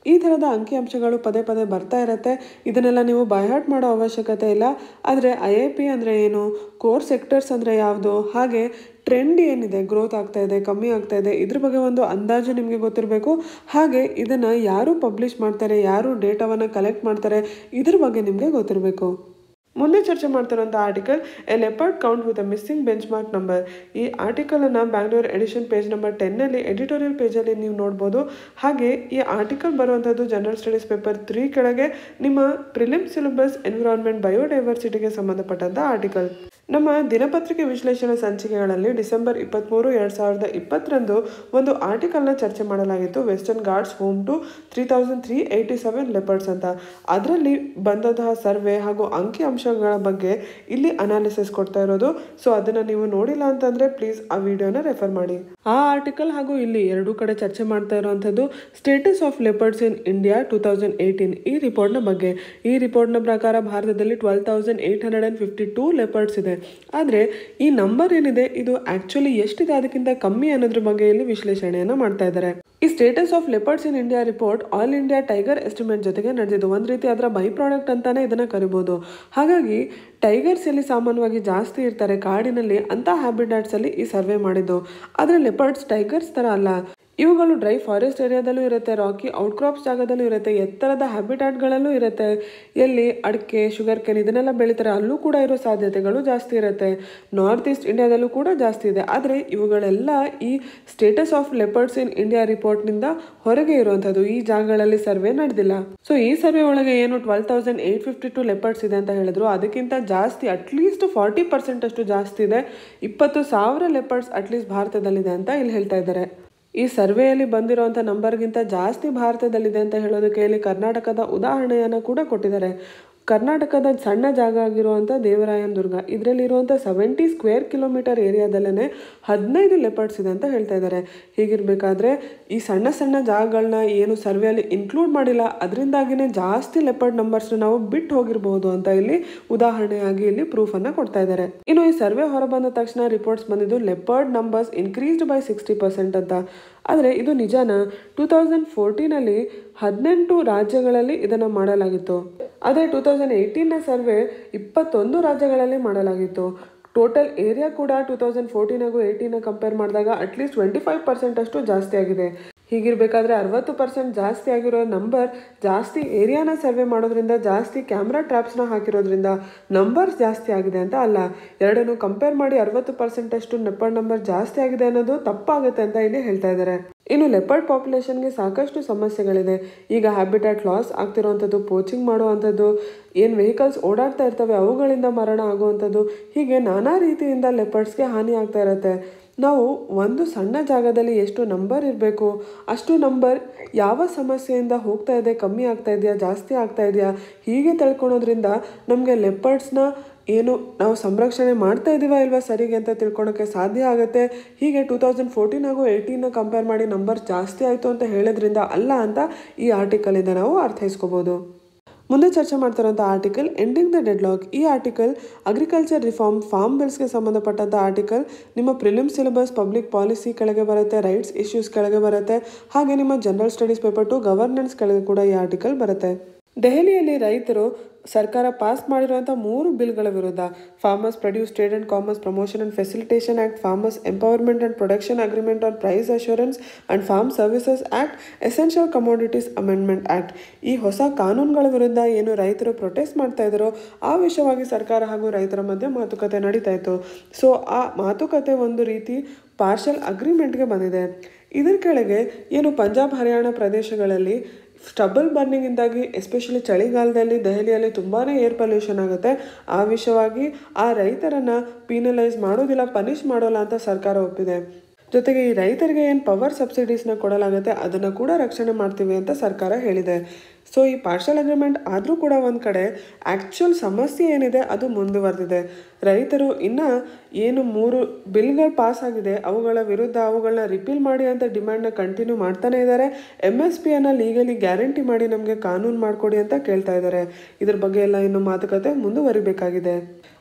ಈ ಥರದ ಅಂಕಿಅಂಶಗಳು ಪದೇ ಪದೇ ಬರ್ತಾ ಇರುತ್ತೆ ಇದನ್ನೆಲ್ಲ ನೀವು ಬೈಹಾರ್ಟ್ ಮಾಡೋ ಅವಶ್ಯಕತೆ ಇಲ್ಲ ಆದರೆ ಐ ಐ ಪಿ ಅಂದರೆ ಏನು ಕೋರ್ ಸೆಕ್ಟರ್ಸ್ ಅಂದರೆ ಯಾವುದು ಹಾಗೆ ಟ್ರೆಂಡ್ ಏನಿದೆ ಗ್ರೋತ್ ಆಗ್ತಾ ಇದೆ ಕಮ್ಮಿ ಆಗ್ತಾ ಇದೆ ಇದ್ರ ಬಗ್ಗೆ ಒಂದು ಅಂದಾಜು ನಿಮಗೆ ಗೊತ್ತಿರಬೇಕು ಹಾಗೆ ಇದನ್ನು ಯಾರು ಪಬ್ಲಿಷ್ ಮಾಡ್ತಾರೆ ಯಾರು ಡೇಟಾವನ್ನು ಕಲೆಕ್ಟ್ ಮಾಡ್ತಾರೆ ಇದ್ರ ಬಗ್ಗೆ ನಿಮಗೆ ಗೊತ್ತಿರಬೇಕು ಮುಂದೆ ಚರ್ಚೆ ಮಾಡ್ತಿರೋಂಥ article a leopard count with a missing benchmark number ಈ ಆರ್ಟಿಕಲನ್ನು ಬ್ಯಾಂಗ್ಳೂರ್ ಎಡಿಷನ್ ಪೇಜ್ ನಂಬರ್ ಟೆನ್ನಲ್ಲಿ ಎಡಿಟೋರಿಯಲ್ ಪೇಜಲ್ಲಿ ನೀವು ನೋಡ್ಬೋದು ಹಾಗೆ ಈ ಆರ್ಟಿಕಲ್ ಬರುವಂಥದ್ದು ಜನರಲ್ ಸ್ಟಡೀಸ್ ಪೇಪರ್ ತ್ರೀ ಕೆಳಗೆ ನಿಮ್ಮ ಪ್ರಿಲಿಮ್ ಸಿಲೆಬಸ್ ಎನ್ವಿರಾನ್ಮೆಂಟ್ ಬಯೋಡೈವರ್ಸಿಟಿಗೆ ಸಂಬಂಧಪಟ್ಟಂಥ ಆರ್ಟಿಕಲ್ ನಮ್ಮ ದಿನಪತ್ರಿಕೆ ವಿಶ್ಲೇಷಣೆ ಸಂಚಿಕೆಗಳಲ್ಲಿ ಡಿಸೆಂಬರ್ ಇಪ್ಪತ್ತ್ಮೂರು ಎರಡು ಸಾವಿರದ ಇಪ್ಪತ್ತರಂದು ಒಂದು ಆರ್ಟಿಕಲ್ನ ಚರ್ಚೆ ಮಾಡಲಾಗಿತ್ತು western Ghats home to three thousand three eighty seven leopards ಅಂತ ಅದರಲ್ಲಿ ಬಂದಂತಹ ಸರ್ವೆ ಹಾಗೂ ಅಂಕಿ ಅಂಶಗಳ ಬಗ್ಗೆ ಇಲ್ಲಿ ಅನಾಲಿಸಿಸ್ ಕೊಡ್ತಾ ಇರೋದು ಸೊ ಅದನ್ನು ನೀವು ನೋಡಿಲ್ಲ ಅಂತಂದರೆ ಪ್ಲೀಸ್ ಆ ವಿಡಿಯೋನ ರೆಫರ್ ಮಾಡಿ ಆ ಆರ್ಟಿಕಲ್ ಹಾಗೂ ಇಲ್ಲಿ ಎರಡೂ ಕಡೆ ಚರ್ಚೆ ಮಾಡ್ತಾ ಇರುವಂಥದ್ದು status of leopards in India two thousand eighteen ಈ ರಿಪೋರ್ಟ್ನ ಬಗ್ಗೆ ಈ ರಿಪೋರ್ಟ್ನ ಪ್ರಕಾರ ಭಾರತದಲ್ಲಿ twelve thousand eight hundred and fifty two leopards ಇದೆ ಆದರೆ ಈ ನಂಬರ್ ಏನಿದೆ ಇದು ಆ್ಯಕ್ಚುಲಿ ಎಷ್ಟಿದೆ ಅದಕ್ಕಿಂತ ಕಮ್ಮಿ ಅನ್ನೋದ್ರ ಬಗ್ಗೆ ಇಲ್ಲಿ ವಿಶ್ಲೇಷಣೆಯನ್ನು ಮಾಡ್ತಾ ಇದ್ದಾರೆ ಈ status of leopards in India report all India tiger estimate ಜೊತೆಗೆ ನಡೆದಿದ್ದು ಒಂದು ರೀತಿ ಅದರ ಬೈ ಪ್ರಾಡಕ್ಟ್ ಅಂತಾನೆ ಇದನ್ನು ಕರಿಬೋದು ಹಾಗಾಗಿ ಟೈಗರ್ಸ್ ಎಲ್ಲಿ ಸಾಮಾನ್ಯವಾಗಿ ಜಾಸ್ತಿ ಇರ್ತಾರೆ ಕಾಡಿನಲ್ಲಿ ಅಂಥ ಹ್ಯಾಬಿಟ್ಯಾಟ್ಸಲ್ಲಿ ಈ ಸರ್ವೆ ಮಾಡಿದ್ದು ಆದರೆ ಲೆಪರ್ಡ್ಸ್ ಟೈಗರ್ಸ್ ಥರ ಅಲ್ಲ ಇವುಗಳು ಡ್ರೈ ಫಾರೆಸ್ಟ್ ಏರಿಯಾದಲ್ಲೂ ಇರುತ್ತೆ ರಾಕಿ ಔಟ್ಕ್ರಾಪ್ಸ್ ಜಾಗದಲ್ಲೂ ಇರುತ್ತೆ ಎತ್ತರದ ಹ್ಯಾಬಿಟ್ಯಾಟ್ಗಳಲ್ಲೂ ಇರುತ್ತೆ ಎಲ್ಲಿ ಅಡಿಕೆ ಶುಗರ್ ಕೇನ್ ಇದನ್ನೆಲ್ಲ ಬೆಳೀತಾರೆ ಅಲ್ಲೂ ಕೂಡ ಇರೋ ಸಾಧ್ಯತೆಗಳು ಜಾಸ್ತಿ ಇರುತ್ತೆ ನಾರ್ತ್ ಈಸ್ಟ್ ಇಂಡಿಯಾದಲ್ಲೂ ಕೂಡ ಜಾಸ್ತಿ ಇದೆ ಆದರೆ ಇವುಗಳೆಲ್ಲ ಈ status of leopards in India ರಿಪೋರ್ಟ್ನಿಂದ ಹೊರಗೆ ಇರುವಂಥದ್ದು ಈ ಜಾಗಗಳಲ್ಲಿ ಸರ್ವೆ ನಡೆದಿಲ್ಲ ಸೊ ಈ ಸರ್ವೆ ಒಳಗೆ ಏನು twelve thousand eight fifty two leopards ಇದೆ ಅಂತ ಹೇಳಿದ್ರು ಅದಕ್ಕಿಂತ ಜಾಸ್ತಿ ಅಟ್ಲೀಸ್ಟ್ ಫಾರ್ಟಿ ಪರ್ಸೆಂಟ್ ಅಷ್ಟು ಜಾಸ್ತಿ ಇದೆ ಇಪ್ಪತ್ತು ಸಾವಿರ ಲೆಪರ್ಡ್ಸ್ ಅಟ್ಲೀಸ್ಟ್ ಭಾರತದಲ್ಲಿದೆ ಅಂತ ಇಲ್ಲಿ ಹೇಳ್ತಾ ಇದ್ದಾರೆ ಈ ಸರ್ವೆಯಲ್ಲಿ ಬಂದಿರುವಂಥ ನಂಬರ್ಗಿಂತ ಜಾಸ್ತಿ ಭಾರತದಲ್ಲಿದೆ ಅಂತ ಹೇಳೋದಕ್ಕೆ ಇಲ್ಲಿ ಕರ್ನಾಟಕದ ಉದಾಹರಣೆಯನ್ನು ಕೂಡ ಕೊಟ್ಟಿದ್ದಾರೆ ಕರ್ನಾಟಕದ ಸಣ್ಣ ಜಾಗ ಆಗಿರುವಂಥ ದೇವರಾಯನ ದುರ್ಗ ಇದರಲ್ಲಿರುವಂಥ ಸೆವೆಂಟಿ ಸ್ಕ್ವೇರ್ ಕಿಲೋಮೀಟರ್ ಏರಿಯಾದಲ್ಲೇ ಹದಿನೈದು ಲೆಪರ್ಡ್ಸ್ ಇದೆ ಅಂತ ಹೇಳ್ತಾ ಇದ್ದಾರೆ ಹೀಗಿರಬೇಕಾದ್ರೆ ಈ ಸಣ್ಣ ಸಣ್ಣ ಜಾಗಗಳನ್ನ ಏನು ಸರ್ವೆಯಲ್ಲಿ ಇನ್ಕ್ಲೂಡ್ ಮಾಡಿಲ್ಲ ಅದರಿಂದಾಗಿನೇ ಜಾಸ್ತಿ ಲೆಪರ್ಡ್ ನಂಬರ್ಸ್ನ ನಾವು ಬಿಟ್ಟು ಹೋಗಿರಬಹುದು ಅಂತ ಇಲ್ಲಿ ಉದಾಹರಣೆಯಾಗಿ ಇಲ್ಲಿ ಪ್ರೂಫನ್ನು ಕೊಡ್ತಾ ಇದ್ದಾರೆ ಇನ್ನು ಈ ಸರ್ವೆ ಹೊರಬಂದ ತಕ್ಷಣ ರಿಪೋರ್ಟ್ಸ್ ಬಂದಿದ್ದು leopard numbers increased by sixty percent ಅಂತ ಆದರೆ ಇದು ನಿಜಾನ ಟೂ ತೌಸಂಡ್ ಫೋರ್ಟೀನಲ್ಲಿ ಹದಿನೆಂಟು ರಾಜ್ಯಗಳಲ್ಲಿ ಇದನ್ನು ಮಾಡಲಾಗಿತ್ತು ಅದೇ ಟೂ ತೌಸಂಡ್ ಏಯ್ಟೀನ್ನ ಸರ್ವೆ ಇಪ್ಪತ್ತೊಂದು ರಾಜ್ಯಗಳಲ್ಲಿ ಮಾಡಲಾಗಿತ್ತು ಟೋಟಲ್ ಏರಿಯಾ ಕೂಡ ಟೂ ತೌಸಂಡ್ ಫೋರ್ಟೀನಾಗೂ ಏಯ್ಟೀನ ಕಂಪೇರ್ ಮಾಡಿದಾಗ ಅಟ್ಲೀಸ್ಟ್ ಟ್ವೆಂಟಿ ಫೈವ್ ಪರ್ಸೆಂಟ್ ಅಷ್ಟು ಜಾಸ್ತಿ ಆಗಿದೆ ಹೀಗಿರಬೇಕಾದ್ರೆ ಅರವತ್ತು ಪರ್ಸೆಂಟ್ ಜಾಸ್ತಿ ಆಗಿರೋ ನಂಬರ್ ಜಾಸ್ತಿ ಏರಿಯಾನ ಸರ್ವೆ ಮಾಡೋದ್ರಿಂದ ಜಾಸ್ತಿ ಕ್ಯಾಮ್ರಾ ಟ್ರ್ಯಾಪ್ಸ್ನ ಹಾಕಿರೋದ್ರಿಂದ ನಂಬರ್ಸ್ ಜಾಸ್ತಿ ಆಗಿದೆ ಅಂತ ಅಲ್ಲ ಎರಡನ್ನು ಕಂಪೇರ್ ಮಾಡಿ ಅರವತ್ತು ಪರ್ಸೆಂಟ್ ಅಷ್ಟು ಲೆಪರ್ಡ್ ನಂಬರ್ ಜಾಸ್ತಿ ಆಗಿದೆ ಅನ್ನೋದು ತಪ್ಪಾಗುತ್ತೆ ಅಂತ ಇಲ್ಲಿ ಹೇಳ್ತಾ ಇದ್ದಾರೆ ಇನ್ನು ಲೆಪರ್ಡ್ ಪಾಪ್ಯುಲೇಷನ್ಗೆ ಸಾಕಷ್ಟು ಸಮಸ್ಯೆಗಳಿದೆ ಈಗ ಹ್ಯಾಬಿಟ್ಯಾಟ್ ಲಾಸ್ ಆಗ್ತಿರೋವಂಥದ್ದು ಪೋಚಿಂಗ್ ಮಾಡುವಂಥದ್ದು ಏನು ವೆಹಿಕಲ್ಸ್ ಓಡಾಡ್ತಾ ಇರ್ತವೆ ಅವುಗಳಿಂದ ಮರಣ ಆಗುವಂಥದ್ದು ಹೀಗೆ ನಾನಾ ರೀತಿಯಿಂದ ಲೆಪರ್ಡ್ಸ್ಗೆ ಹಾನಿ ಆಗ್ತಾ ಇರುತ್ತೆ ನಾವು ಒಂದು ಸಣ್ಣ ಜಾಗದಲ್ಲಿ ಎಷ್ಟು ನಂಬರ್ ಇರಬೇಕು ಅಷ್ಟು ನಂಬರ್ ಯಾವ ಸಮಸ್ಯೆಯಿಂದ ಹೋಗ್ತಾ ಇದೆ ಕಮ್ಮಿ ಆಗ್ತಾ ಇದೆಯಾ ಜಾಸ್ತಿ ಆಗ್ತಾ ಇದೆಯಾ ಹೀಗೆ ತಿಳ್ಕೊಳೋದ್ರಿಂದ ನಮಗೆ ಲೆಪರ್ಡ್ಸ್ನ ಏನು ನಾವು ಸಂರಕ್ಷಣೆ ಮಾಡ್ತಾ ಇದ್ದೀವಾ ಇಲ್ವಾ ಸರಿಗೆ ಅಂತ ತಿಳ್ಕೊಳಕ್ಕೆ ಸಾಧ್ಯ ಆಗುತ್ತೆ ಹೀಗೆ ಟೂ ತೌಸಂಡ್ ಫೋರ್ಟೀನ್ ಹಾಗೂ ಏಯ್ಟೀನ್ನ ಕಂಪೇರ್ ಮಾಡಿ ನಂಬರ್ ಜಾಸ್ತಿ ಆಯಿತು ಅಂತ ಹೇಳೋದ್ರಿಂದ ಅಲ್ಲ ಅಂತ ಈ ಆರ್ಟಿಕಲಿಂದ ನಾವು ಅರ್ಥೈಸ್ಕೋಬೋದು ಮುಂದೆ ಚರ್ಚೆ ಮಾಡ್ತಿರೋಂಥ ಆರ್ಟಿಕಲ್ ಎಂಡಿಂಗ್ ದ ಡೆಡ್ಲಾಕ್ ಈ ಆರ್ಟಿಕಲ್ ಅಗ್ರಿಕಲ್ಚರ್ ರಿಫಾರ್ಮ್ ಫಾರ್ಮ್ ಬಿಲ್ಸ್ಗೆ ಸಂಬಂಧಪಟ್ಟಂಥ ಆರ್ಟಿಕಲ್ ನಿಮ್ಮ ಪ್ರಿಲಿಮ್ ಸಿಲೆಬಸ್ ಪಬ್ಲಿಕ್ ಪಾಲಿಸಿ ಕೆಳಗೆ ಬರುತ್ತೆ ರೈಟ್ಸ್ ಇಶ್ಯೂಸ್ ಕೆಳಗೆ ಬರುತ್ತೆ ಹಾಗೆ ನಿಮ್ಮ general studies paper two governance ಕೆಳಗೆ ಕೂಡ ಈ ಆರ್ಟಿಕಲ್ ಬರುತ್ತೆ ದೆಹಲಿಯಲ್ಲಿ ರೈತರು ಸರ್ಕಾರ ಪಾಸ್ ಮಾಡಿರುವಂಥ ಮೂರು ಬಿಲ್ಗಳ ವಿರುದ್ಧ farmers produce trade and commerce promotion and facilitation act farmers empowerment and production agreement on price assurance and farm services act essential commodities amendment act ಈ ಹೊಸ ಕಾನೂನುಗಳ ವಿರುದ್ಧ ಏನು ರೈತರು ಪ್ರೊಟೆಸ್ಟ್ ಮಾಡ್ತಾ ಇದ್ದಾರೋ ಆ ವಿಷಯವಾಗಿ ಸರ್ಕಾರ ಹಾಗೂ ರೈತರ ಮಧ್ಯೆ ಮಾತುಕತೆ ನಡೀತಾ ಇತ್ತು ಸೊ ಆ ಮಾತುಕತೆ ಒಂದು ರೀತಿ ಪಾರ್ಷಲ್ ಅಗ್ರಿಮೆಂಟ್ಗೆ ಬಂದಿದೆ ಇದರ ಕೆಳಗೆ ಏನು ಪಂಜಾಬ್ ಹರಿಯಾಣ ಪ್ರದೇಶಗಳಲ್ಲಿ ಸ್ಟಬಲ್ ಬರ್ನಿಂಗಿಂದಾಗಿ ಎಸ್ಪೆಷಲಿ ಚಳಿಗಾಲದಲ್ಲಿ ದೆಹಲಿಯಲ್ಲಿ ತುಂಬಾ ಏರ್ ಪೊಲ್ಯೂಷನ್ ಆಗುತ್ತೆ ಆ ವಿಷಯವಾಗಿ ಆ ರೈತರನ್ನು ಪೀನಲೈಸ್ ಮಾಡೋದಿಲ್ಲ ಪನಿಷ್ ಮಾಡೋಲ್ಲ ಅಂತ ಸರ್ಕಾರ ಒಪ್ಪಿದೆ ಜೊತೆಗೆ ಈ ರೈತರಿಗೆ ಏನು ಪವರ್ ಸಬ್ಸಿಡೀಸ್ನ ಕೊಡಲಾಗುತ್ತೆ ಅದನ್ನು ಕೂಡ ರಕ್ಷಣೆ ಮಾಡ್ತೀವಿ ಅಂತ ಸರ್ಕಾರ ಹೇಳಿದೆ ಸೊ ಈ ಪಾರ್ಷಲ್ ಅಗ್ರಿಮೆಂಟ್ ಆದರೂ ಕೂಡ ಒಂದು ಕಡೆ ಆ್ಯಕ್ಚುಯಲ್ ಸಮಸ್ಯೆ ಏನಿದೆ ಅದು ಮುಂದುವರೆದಿದೆ ರೈತರು ಇನ್ನು ಏನು ಮೂರು ಬಿಲ್ಗಳು ಪಾಸ್ ಆಗಿದೆ ಅವುಗಳ ವಿರುದ್ಧ ಅವುಗಳನ್ನ ರಿಪೀಲ್ ಮಾಡಿ ಅಂತ ಡಿಮ್ಯಾಂಡ್ನ ಕಂಟಿನ್ಯೂ ಮಾಡ್ತಾನೆ ಇದ್ದಾರೆ ಎಮ್ ಎಸ್ ಪಿಯನ್ನು ಲೀಗಲಿ ಗ್ಯಾರಂಟಿ ಮಾಡಿ ನಮಗೆ ಕಾನೂನು ಮಾಡಿಕೊಡಿ ಅಂತ ಕೇಳ್ತಾ ಇದ್ದಾರೆ ಇದ್ರ ಬಗ್ಗೆ ಎಲ್ಲ ಇನ್ನು ಮಾತುಕತೆ ಮುಂದುವರಿಬೇಕಾಗಿದೆ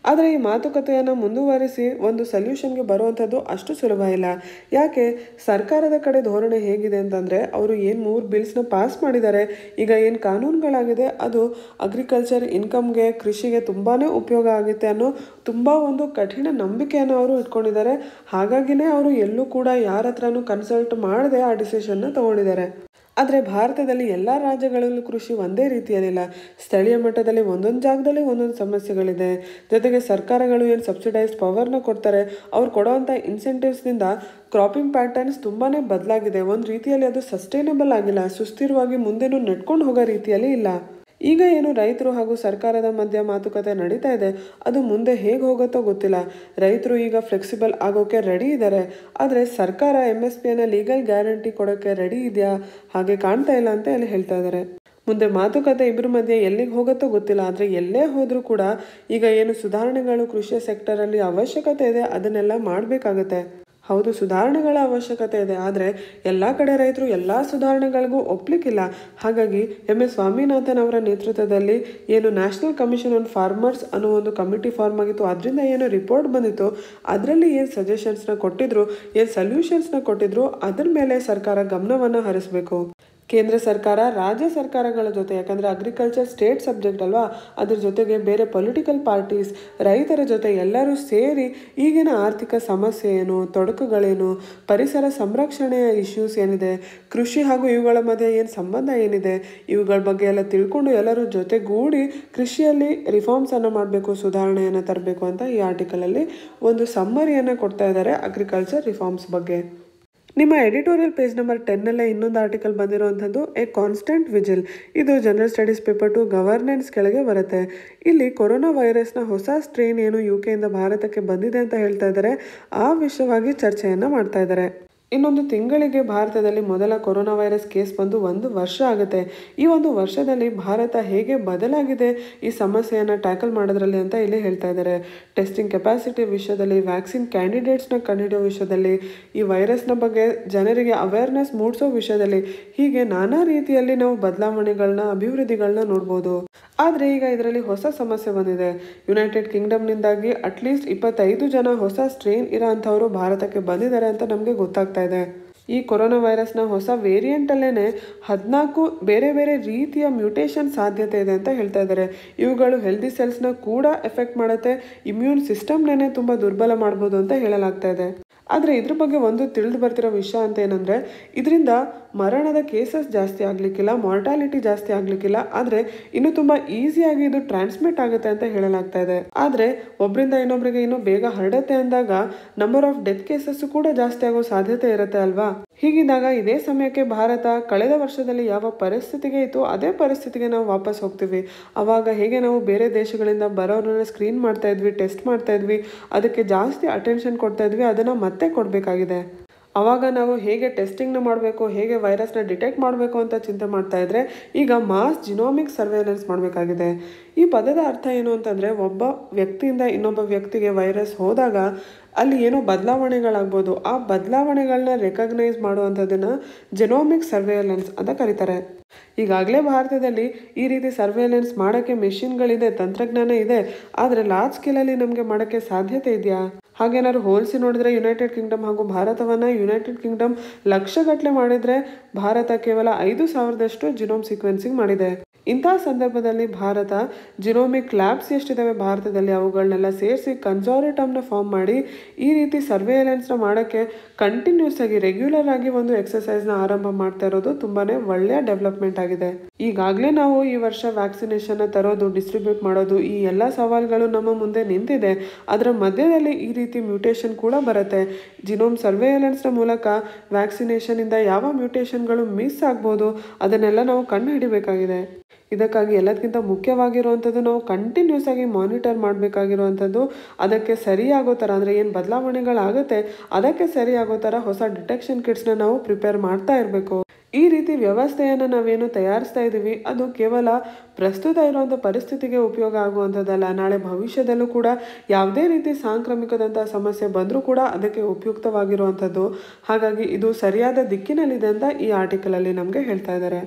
ಆದರೆ ಈ ಮಾತುಕತೆಯನ್ನು ಮುಂದುವರಿಸಿ ಒಂದು ಸೊಲ್ಯೂಷನ್ಗೆ ಬರುವಂಥದ್ದು ಅಷ್ಟು ಸುಲಭ ಇಲ್ಲ ಯಾಕೆ ಸರ್ಕಾರದ ಕಡೆ ಧೋರಣೆ ಹೇಗಿದೆ ಅಂತಂದರೆ ಅವರು ಏನು ಮೂರು ಬಿಲ್ಸ್ನ ಪಾಸ್ ಮಾಡಿದ್ದಾರೆ ಈಗ ಏನು ಕಾನೂನುಗಳಾಗಿದೆ ಅದು ಅಗ್ರಿಕಲ್ಚರ್ ಇನ್ಕಮ್ಗೆ ಕೃಷಿಗೆ ತುಂಬಾ ಉಪಯೋಗ ಆಗುತ್ತೆ ಅನ್ನೋ ತುಂಬ ಒಂದು ಕಠಿಣ ನಂಬಿಕೆಯನ್ನು ಅವರು ಇಟ್ಕೊಂಡಿದ್ದಾರೆ ಹಾಗಾಗಿನೇ ಅವರು ಎಲ್ಲೂ ಕೂಡ ಯಾರ ಹತ್ರನೂ ಕನ್ಸಲ್ಟ್ ಮಾಡದೆ ಆ ಡಿಸಿಷನ್ನ ತಗೊಂಡಿದ್ದಾರೆ ಆದರೆ ಭಾರತದಲ್ಲಿ ಎಲ್ಲ ರಾಜ್ಯಗಳಲ್ಲೂ ಕೃಷಿ ಒಂದೇ ರೀತಿಯಲ್ಲಿಲ್ಲ ಸ್ಥಳೀಯ ಮಟ್ಟದಲ್ಲಿ ಒಂದೊಂದು ಜಾಗದಲ್ಲಿ ಒಂದೊಂದು ಸಮಸ್ಯೆಗಳಿದೆ ಜೊತೆಗೆ ಸರ್ಕಾರಗಳು ಏನು ಸಬ್ಸಿಡೈಸ್ಡ್ ಪವರ್ನ ಕೊಡ್ತಾರೆ ಅವ್ರು ಕೊಡೋವಂಥ ಇನ್ಸೆಂಟಿವ್ಸ್ನಿಂದ ಕ್ರಾಪಿಂಗ್ ಪ್ಯಾಟರ್ನ್ಸ್ ತುಂಬಾ ಬದಲಾಗಿದೆ ಒಂದು ರೀತಿಯಲ್ಲಿ ಅದು ಸಸ್ಟೈನಬಲ್ ಆಗಿಲ್ಲ ಸುಸ್ಥಿರವಾಗಿ ಮುಂದೆನೂ ನಡ್ಕೊಂಡು ಹೋಗೋ ರೀತಿಯಲ್ಲಿ ಇಲ್ಲ ಈಗ ಏನು ರೈತರು ಹಾಗೂ ಸರ್ಕಾರದ ಮಧ್ಯ ಮಾತುಕತೆ ನಡೀತಾ ಇದೆ ಅದು ಮುಂದೆ ಹೇಗೆ ಹೋಗುತ್ತೋ ಗೊತ್ತಿಲ್ಲ ರೈತರು ಈಗ ಫ್ಲೆಕ್ಸಿಬಲ್ ಆಗೋಕೆ ರೆಡಿ ಇದ್ದಾರೆ ಆದರೆ ಸರ್ಕಾರ ಎಮ್ ಎಸ್ ಪಿಯನ್ನು ಲೀಗಲ್ ಗ್ಯಾರಂಟಿ ಕೊಡೋಕ್ಕೆ ರೆಡಿ ಇದೆಯಾ ಹಾಗೆ ಕಾಣ್ತಾ ಇಲ್ಲ ಅಂತ ಅಲ್ಲಿ ಹೇಳ್ತಾ ಇದ್ದಾರೆ ಮುಂದೆ ಮಾತುಕತೆ ಇಬ್ಬರ ಮಧ್ಯೆ ಎಲ್ಲಿಗೆ ಹೋಗುತ್ತೋ ಗೊತ್ತಿಲ್ಲ ಆದರೆ ಎಲ್ಲೇ ಹೋದರೂ ಕೂಡ ಈಗ ಏನು ಸುಧಾರಣೆಗಳು ಕೃಷಿ ಸೆಕ್ಟರಲ್ಲಿ ಅವಶ್ಯಕತೆ ಇದೆ ಅದನ್ನೆಲ್ಲ ಮಾಡಬೇಕಾಗತ್ತೆ ಹೌದು ಸುಧಾರಣೆಗಳ ಅವಶ್ಯಕತೆ ಇದೆ ಆದರೆ ಎಲ್ಲ ಕಡೆ ರೈತರು ಎಲ್ಲ ಸುಧಾರಣೆಗಳಿಗೂ ಒಪ್ಲಿಕ್ಕಿಲ್ಲ ಹಾಗಾಗಿ ಎಂ ಎಸ್ ಸ್ವಾಮಿನಾಥನ್ ಅವರ ನೇತೃತ್ವದಲ್ಲಿ ಏನು ನ್ಯಾಷನಲ್ ಕಮಿಷನ್ ಆನ್ ಫಾರ್ಮರ್ಸ್ ಅನ್ನೋ ಒಂದು ಕಮಿಟಿ ಫಾರ್ಮ್ ಆಗಿತ್ತು ಅದರಿಂದ ಏನು ರಿಪೋರ್ಟ್ ಬಂದಿತ್ತು ಅದರಲ್ಲಿ ಏನು ಸಜೆಷನ್ಸ್ನ ಕೊಟ್ಟಿದ್ರು ಏನು ಸೊಲ್ಯೂಷನ್ಸ್ನ ಕೊಟ್ಟಿದ್ರು ಅದ್ರ ಮೇಲೆ ಸರ್ಕಾರ ಗಮನವನ್ನು ಹರಿಸಬೇಕು ಕೇಂದ್ರ ಸರ್ಕಾರ ರಾಜ್ಯ ಸರ್ಕಾರಗಳ ಜೊತೆ ಯಾಕಂದರೆ ಅಗ್ರಿಕಲ್ಚರ್ ಸ್ಟೇಟ್ ಸಬ್ಜೆಕ್ಟ್ ಅಲ್ವಾ ಅದ್ರ ಜೊತೆಗೆ ಬೇರೆ ಪೊಲಿಟಿಕಲ್ ಪಾರ್ಟೀಸ್ ರೈತರ ಜೊತೆ ಎಲ್ಲರೂ ಸೇರಿ ಈಗಿನ ಆರ್ಥಿಕ ಸಮಸ್ಯೆ ಏನು ತೊಡಕುಗಳೇನು ಪರಿಸರ ಸಂರಕ್ಷಣೆಯ ಇಶ್ಯೂಸ್ ಏನಿದೆ ಕೃಷಿ ಹಾಗೂ ಇವುಗಳ ಮಧ್ಯೆ ಏನು ಸಂಬಂಧ ಏನಿದೆ ಇವುಗಳ ಬಗ್ಗೆ ಎಲ್ಲ ತಿಳ್ಕೊಂಡು ಎಲ್ಲರೂ ಜೊತೆಗೂಡಿ ಕೃಷಿಯಲ್ಲಿ ರಿಫಾರ್ಮ್ಸನ್ನು ಮಾಡಬೇಕು ಸುಧಾರಣೆಯನ್ನು ತರಬೇಕು ಅಂತ ಈ ಆರ್ಟಿಕಲಲ್ಲಿ ಒಂದು ಸಮ್ಮರಿಯನ್ನು ಕೊಡ್ತಾ ಇದ್ದಾರೆ ಅಗ್ರಿಕಲ್ಚರ್ ರಿಫಾರ್ಮ್ಸ್ ಬಗ್ಗೆ ನಿಮ್ಮ ಎಡಿಟೋರಿಯಲ್ ಪೇಜ್ ನಂಬರ್ ಟೆನ್ನಲ್ಲೇ ಇನ್ನೊಂದು ಆರ್ಟಿಕಲ್ ಬಂದಿರುವಂಥದ್ದು ಎ ಕಾನ್ಸ್ಟೆಂಟ್ ವಿಜಿಲ್ ಇದು general studies paper two governance ಕೆಳಗೆ ಬರುತ್ತೆ ಇಲ್ಲಿ ಕೊರೋನಾ ವೈರಸ್ನ ಹೊಸ ಸ್ಟ್ರೇನ್ ಏನು ಯು ಕೆಯಿಂದ ಭಾರತಕ್ಕೆ ಬಂದಿದೆ ಅಂತ ಹೇಳ್ತಾ ಇದ್ದಾರೆ ಆ ವಿಷಯವಾಗಿ ಚರ್ಚೆಯನ್ನು ಮಾಡ್ತಾ ಇದ್ದಾರೆ ಇನ್ನೊಂದು ತಿಂಗಳಿಗೆ ಭಾರತದಲ್ಲಿ ಮೊದಲ ಕೊರೋನಾ ವೈರಸ್ ಕೇಸ್ ಬಂದು ಒಂದು ವರ್ಷ ಆಗುತ್ತೆ ಈ ಒಂದು ವರ್ಷದಲ್ಲಿ ಭಾರತ ಹೇಗೆ ಬದಲಾಗಿದೆ ಈ ಸಮಸ್ಯೆಯನ್ನು ಟ್ಯಾಕಲ್ ಮಾಡೋದ್ರಲ್ಲಿ ಅಂತ ಇಲ್ಲಿ ಹೇಳ್ತಾ ಇದ್ದಾರೆ ಟೆಸ್ಟಿಂಗ್ ಕೆಪಾಸಿಟಿ ವಿಷಯದಲ್ಲಿ ವ್ಯಾಕ್ಸಿನ್ ಕ್ಯಾಂಡಿಡೇಟ್ಸ್ನ ಕಂಡುಹಿಡಿಯೋ ವಿಷಯದಲ್ಲಿ ಈ ವೈರಸ್ನ ಬಗ್ಗೆ ಜನರಿಗೆ ಅವೇರ್ನೆಸ್ ಮೂಡಿಸೋ ವಿಷಯದಲ್ಲಿ ಹೀಗೆ ನಾನಾ ರೀತಿಯಲ್ಲಿ ನಾವು ಬದಲಾವಣೆಗಳನ್ನ ಅಭಿವೃದ್ಧಿಗಳನ್ನ ನೋಡ್ಬೋದು ಆದರೆ ಈಗ ಇದರಲ್ಲಿ ಹೊಸ ಸಮಸ್ಯೆ ಬಂದಿದೆ ಯುನೈಟೆಡ್ ಕಿಂಗ್ಡಮ್ನಿಂದಾಗಿ ಅಟ್ಲೀಸ್ಟ್ ಇಪ್ಪತ್ತೈದು ಜನ ಹೊಸ ಸ್ಟ್ರೇನ್ ಇರೋ ಅಂಥವರು ಭಾರತಕ್ಕೆ ಬಂದಿದ್ದಾರೆ ಅಂತ ನಮಗೆ ಗೊತ್ತಾಗ್ತಾ ಇದೆ ಈ ಕೊರೋನಾ ವೈರಸ್ನ ಹೊಸ ವೇರಿಯಂಟಲ್ಲೇ ಹದಿನಾಲ್ಕು ಬೇರೆ ಬೇರೆ ರೀತಿಯ ಮ್ಯೂಟೇಷನ್ ಸಾಧ್ಯತೆ ಇದೆ ಅಂತ ಹೇಳ್ತಾ ಇದ್ದಾರೆ ಇವುಗಳು ಹೆಲ್ದಿ ಸೆಲ್ಸ್ನ ಕೂಡ ಎಫೆಕ್ಟ್ ಮಾಡುತ್ತೆ ಇಮ್ಯೂನ್ ಸಿಸ್ಟಮ್ನೇ ತುಂಬ ದುರ್ಬಲ ಮಾಡ್ಬೋದು ಅಂತ ಹೇಳಲಾಗ್ತಾ ಇದೆ ಆದರೆ ಇದ್ರ ಬಗ್ಗೆ ಒಂದು ತಿಳಿದು ಬರ್ತಿರೋ ವಿಷಯ ಅಂತ ಏನಂದರೆ ಇದರಿಂದ ಮರಣದ ಕೇಸಸ್ ಜಾಸ್ತಿ ಆಗಲಿಕ್ಕಿಲ್ಲ ಮಾರ್ಟಾಲಿಟಿ ಜಾಸ್ತಿ ಆಗಲಿಕ್ಕಿಲ್ಲ ಆದರೆ ಇನ್ನು ತುಂಬ ಈಸಿಯಾಗಿ ಇದು ಟ್ರಾನ್ಸ್ಮಿಟ್ ಆಗುತ್ತೆ ಅಂತ ಹೇಳಲಾಗ್ತಾ ಇದೆ ಆದರೆ ಒಬ್ಬರಿಂದ ಇನ್ನೊಬ್ಬರಿಗೆ ಇನ್ನೂ ಬೇಗ ಹರಡುತ್ತೆ ಅಂದಾಗ ನಂಬರ್ ಆಫ್ ಡೆತ್ ಕೇಸಸ್ ಕೂಡ ಜಾಸ್ತಿ ಆಗೋ ಸಾಧ್ಯತೆ ಇರುತ್ತೆ ಅಲ್ವಾ ಹೀಗಿದ್ದಾಗ ಇದೇ ಸಮಯಕ್ಕೆ ಭಾರತ ಕಳೆದ ವರ್ಷದಲ್ಲಿ ಯಾವ ಪರಿಸ್ಥಿತಿಗೆ ಇತ್ತು ಅದೇ ಪರಿಸ್ಥಿತಿಗೆ ನಾವು ವಾಪಸ್ ಹೋಗ್ತೀವಿ ಅವಾಗ ಹೇಗೆ ನಾವು ಬೇರೆ ದೇಶಗಳಿಂದ ಬರೋರನ್ನ ಸ್ಕ್ರೀನ್ ಮಾಡ್ತಾ ಇದ್ವಿ ಟೆಸ್ಟ್ ಮಾಡ್ತಾ ಇದ್ವಿ ಅದಕ್ಕೆ ಜಾಸ್ತಿ ಅಟೆನ್ಷನ್ ಕೊಡ್ತಾ ಇದ್ವಿ ಅದನ್ನು ಮತ್ತೆ ಕೊಡಬೇಕಾಗಿದೆ ಅವಾಗ ನಾವು ಹೇಗೆ ಟೆಸ್ಟಿಂಗ್ನ ಮಾಡಬೇಕು ಹೇಗೆ ವೈರಸ್ನ ಡಿಟೆಕ್ಟ್ ಮಾಡಬೇಕು ಅಂತ ಚಿಂತೆ ಮಾಡ್ತಾ ಇದ್ರೆ ಈಗ ಮಾಸ್ ಜಿನೋಮಿಕ್ ಸರ್ವೇಲೆನ್ಸ್ ಮಾಡಬೇಕಾಗಿದೆ ಈ ಪದದ ಅರ್ಥ ಏನು ಅಂತಂದರೆ ಒಬ್ಬ ವ್ಯಕ್ತಿಯಿಂದ ಇನ್ನೊಬ್ಬ ವ್ಯಕ್ತಿಗೆ ವೈರಸ್ ಹೋದಾಗ ಅಲ್ಲಿ ಏನೋ ಬದಲಾವಣೆಗಳಾಗ್ಬೋದು ಆ ಬದಲಾವಣೆಗಳನ್ನ ರೆಕಗ್ನೈಸ್ ಮಾಡುವಂಥದ್ದನ್ನು ಜೆನೋಮಿಕ್ ಸರ್ವೇಲೆನ್ಸ್ ಅಂತ ಕರೀತಾರೆ ಈಗಾಗಲೇ ಭಾರತದಲ್ಲಿ ಈ ರೀತಿ ಸರ್ವೇಲೆನ್ಸ್ ಮಾಡೋಕ್ಕೆ ಮೆಷಿನ್ಗಳಿದೆ ತಂತ್ರಜ್ಞಾನ ಇದೆ ಆದರೆ ಲಾರ್ಜ್ ಸ್ಕೇಲಲ್ಲಿ ನಮಗೆ ಮಾಡೋಕ್ಕೆ ಸಾಧ್ಯತೆ ಇದೆಯಾ ಹಾಗೇನಾದ್ರು ಹೋಲಿಸಿ ನೋಡಿದ್ರೆ ಯುನೈಟೆಡ್ ಕಿಂಗ್ಡಮ್ ಹಾಗೂ ಭಾರತವನ್ನು ಯುನೈಟೆಡ್ ಕಿಂಗ್ಡಮ್ ಲಕ್ಷಗಟ್ಟಲೆ ಮಾಡಿದರೆ ಭಾರತ ಕೇವಲ ಐದು ಸಾವಿರದಷ್ಟು ಜಿನೋಮ್ ಸೀಕ್ವೆನ್ಸಿಂಗ್ ಮಾಡಿದೆ ಇಂತಹ ಸಂದರ್ಭದಲ್ಲಿ ಭಾರತ ಜಿನೋಮಿಕ್ ಲ್ಯಾಬ್ಸ್ ಎಷ್ಟಿದ್ದಾವೆ ಭಾರತದಲ್ಲಿ ಅವುಗಳನ್ನೆಲ್ಲ ಸೇರಿಸಿ ಕನ್ಸಾರಿಟಮ್ನ ಫಾರ್ಮ್ ಮಾಡಿ ಈ ರೀತಿ ಸರ್ವೇಲೆನ್ಸ್ನ ಮಾಡೋಕ್ಕೆ ಕಂಟಿನ್ಯೂಸ್ ಆಗಿ ರೆಗ್ಯುಲರ್ ಆಗಿ ಒಂದು ಎಕ್ಸಸೈಸ್ನ ಆರಂಭ ಮಾಡ್ತಾ ಇರೋದು ತುಂಬಾ ಒಳ್ಳೆಯ ಡೆವಲಪ್ಮೆಂಟ್ ಆಗಿದೆ ಈಗಾಗಲೇ ನಾವು ಈ ವರ್ಷ ವ್ಯಾಕ್ಸಿನೇಷನ್ನ ತರೋದು ಡಿಸ್ಟ್ರಿಬ್ಯೂಟ್ ಮಾಡೋದು ಈ ಎಲ್ಲ ಸವಾಲುಗಳು ನಮ್ಮ ಮುಂದೆ ನಿಂತಿದೆ ಅದರ ಮಧ್ಯದಲ್ಲಿ ಈ ರೀತಿ ಮ್ಯೂಟೇಷನ್ ಕೂಡ ಬರುತ್ತೆ ಜಿನೋಮ್ ಸರ್ವೇಲೆನ್ಸ್ನ ಮೂಲಕ ವ್ಯಾಕ್ಸಿನೇಷನಿಂದ ಯಾವ ಮ್ಯೂಟೇಷನ್ಗಳು ಮಿಸ್ ಆಗ್ಬೋದು ಅದನ್ನೆಲ್ಲ ನಾವು ಕಂಡು ಹಿಡಿಬೇಕಾಗಿದೆ ಇದಕ್ಕಾಗಿ ಎಲ್ಲದಕ್ಕಿಂತ ಮುಖ್ಯವಾಗಿರುವಂಥದ್ದು ನಾವು ಕಂಟಿನ್ಯೂಸ್ ಆಗಿ ಮಾನಿಟರ್ ಮಾಡಬೇಕಾಗಿರುವಂಥದ್ದು ಅದಕ್ಕೆ ಸರಿಯಾಗೋ ಥರ ಅಂದರೆ ಏನು ಬದಲಾವಣೆಗಳಾಗುತ್ತೆ ಅದಕ್ಕೆ ಸರಿಯಾಗೋ ಥರ ಹೊಸ ಡಿಟೆಕ್ಷನ್ ಕಿಟ್ಸ್ನ ನಾವು ಪ್ರಿಪೇರ್ ಮಾಡ್ತಾ ಇರಬೇಕು ಈ ರೀತಿ ವ್ಯವಸ್ಥೆಯನ್ನು ನಾವೇನು ತಯಾರಿಸ್ತಾ ಇದ್ದೀವಿ ಅದು ಕೇವಲ ಪ್ರಸ್ತುತ ಇರುವಂಥ ಪರಿಸ್ಥಿತಿಗೆ ಉಪಯೋಗ ಆಗುವಂಥದ್ದಲ್ಲ ನಾಳೆ ಭವಿಷ್ಯದಲ್ಲೂ ಕೂಡ ಯಾವುದೇ ರೀತಿ ಸಾಂಕ್ರಾಮಿಕದಂಥ ಸಮಸ್ಯೆ ಬಂದರೂ ಕೂಡ ಅದಕ್ಕೆ ಉಪಯುಕ್ತವಾಗಿರುವಂಥದ್ದು ಹಾಗಾಗಿ ಇದು ಸರಿಯಾದ ದಿಕ್ಕಿನಲ್ಲಿದೆ ಅಂತ ಈ ಆರ್ಟಿಕಲಲ್ಲಿ ನಮಗೆ ಹೇಳ್ತಾ ಇದ್ದಾರೆ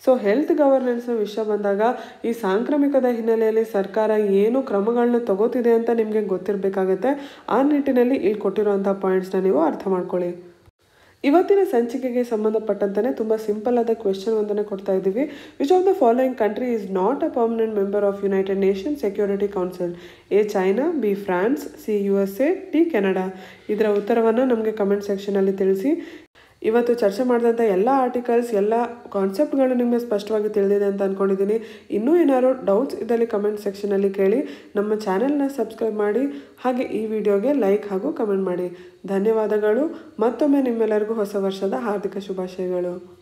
ಸೊ ಹೆಲ್ತ್ ಗವರ್ನೆನ್ಸ್ನ ವಿಷಯ ಬಂದಾಗ ಈ ಸಾಂಕ್ರಾಮಿಕದ ಹಿನ್ನೆಲೆಯಲ್ಲಿ ಸರ್ಕಾರ ಏನು ಕ್ರಮಗಳನ್ನ ತಗೋತಿದೆ ಅಂತ ನಿಮಗೆ ಗೊತ್ತಿರಬೇಕಾಗತ್ತೆ ಆ ನಿಟ್ಟಿನಲ್ಲಿ ಇಲ್ಲಿ ಕೊಟ್ಟಿರುವಂಥ ಪಾಯಿಂಟ್ಸ್ನ ನೀವು ಅರ್ಥ ಮಾಡ್ಕೊಳ್ಳಿ ಇವತ್ತಿನ ಸಂಚಿಕೆಗೆ ಸಂಬಂಧಪಟ್ಟಂತೆ ತುಂಬ ಸಿಂಪಲ್ ಆದ ಕ್ವೆಶನ್ ಒಂದನ್ನು ಕೊಡ್ತಾ ಇದ್ದೀವಿ which of the following country is not a permanent member of United Nation Security Council A China B France C U S A D Canada ಇದರ ಉತ್ತರವನ್ನು ನಮಗೆ ಕಮೆಂಟ್ ಸೆಕ್ಷನಲ್ಲಿ ತಿಳಿಸಿ ಇವತ್ತು ಚರ್ಚೆ ಮಾಡಿದಂಥ ಎಲ್ಲ ಆರ್ಟಿಕಲ್ಸ್ ಎಲ್ಲ ಕಾನ್ಸೆಪ್ಟ್ಗಳು ನಿಮಗೆ ಸ್ಪಷ್ಟವಾಗಿ ತಿಳಿದಿದೆ ಅಂತ ಅಂದ್ಕೊಂಡಿದ್ದೀನಿ ಇನ್ನೂ ಏನಾದ್ರು ಡೌಟ್ಸ್ ಇದ್ದಲ್ಲಿ ಕಮೆಂಟ್ ಸೆಕ್ಷನಲ್ಲಿ ಕೇಳಿ ನಮ್ಮ ಚಾನೆಲ್ನ ಸಬ್ಸ್ಕ್ರೈಬ್ ಮಾಡಿ ಹಾಗೆ ಈ ವಿಡಿಯೋಗೆ ಲೈಕ್ ಹಾಗೂ ಕಮೆಂಟ್ ಮಾಡಿ ಧನ್ಯವಾದಗಳು ಮತ್ತೊಮ್ಮೆ ನಿಮ್ಮೆಲ್ಲರಿಗೂ ಹೊಸ ವರ್ಷದ ಹಾರ್ದಿಕ ಶುಭಾಶಯಗಳು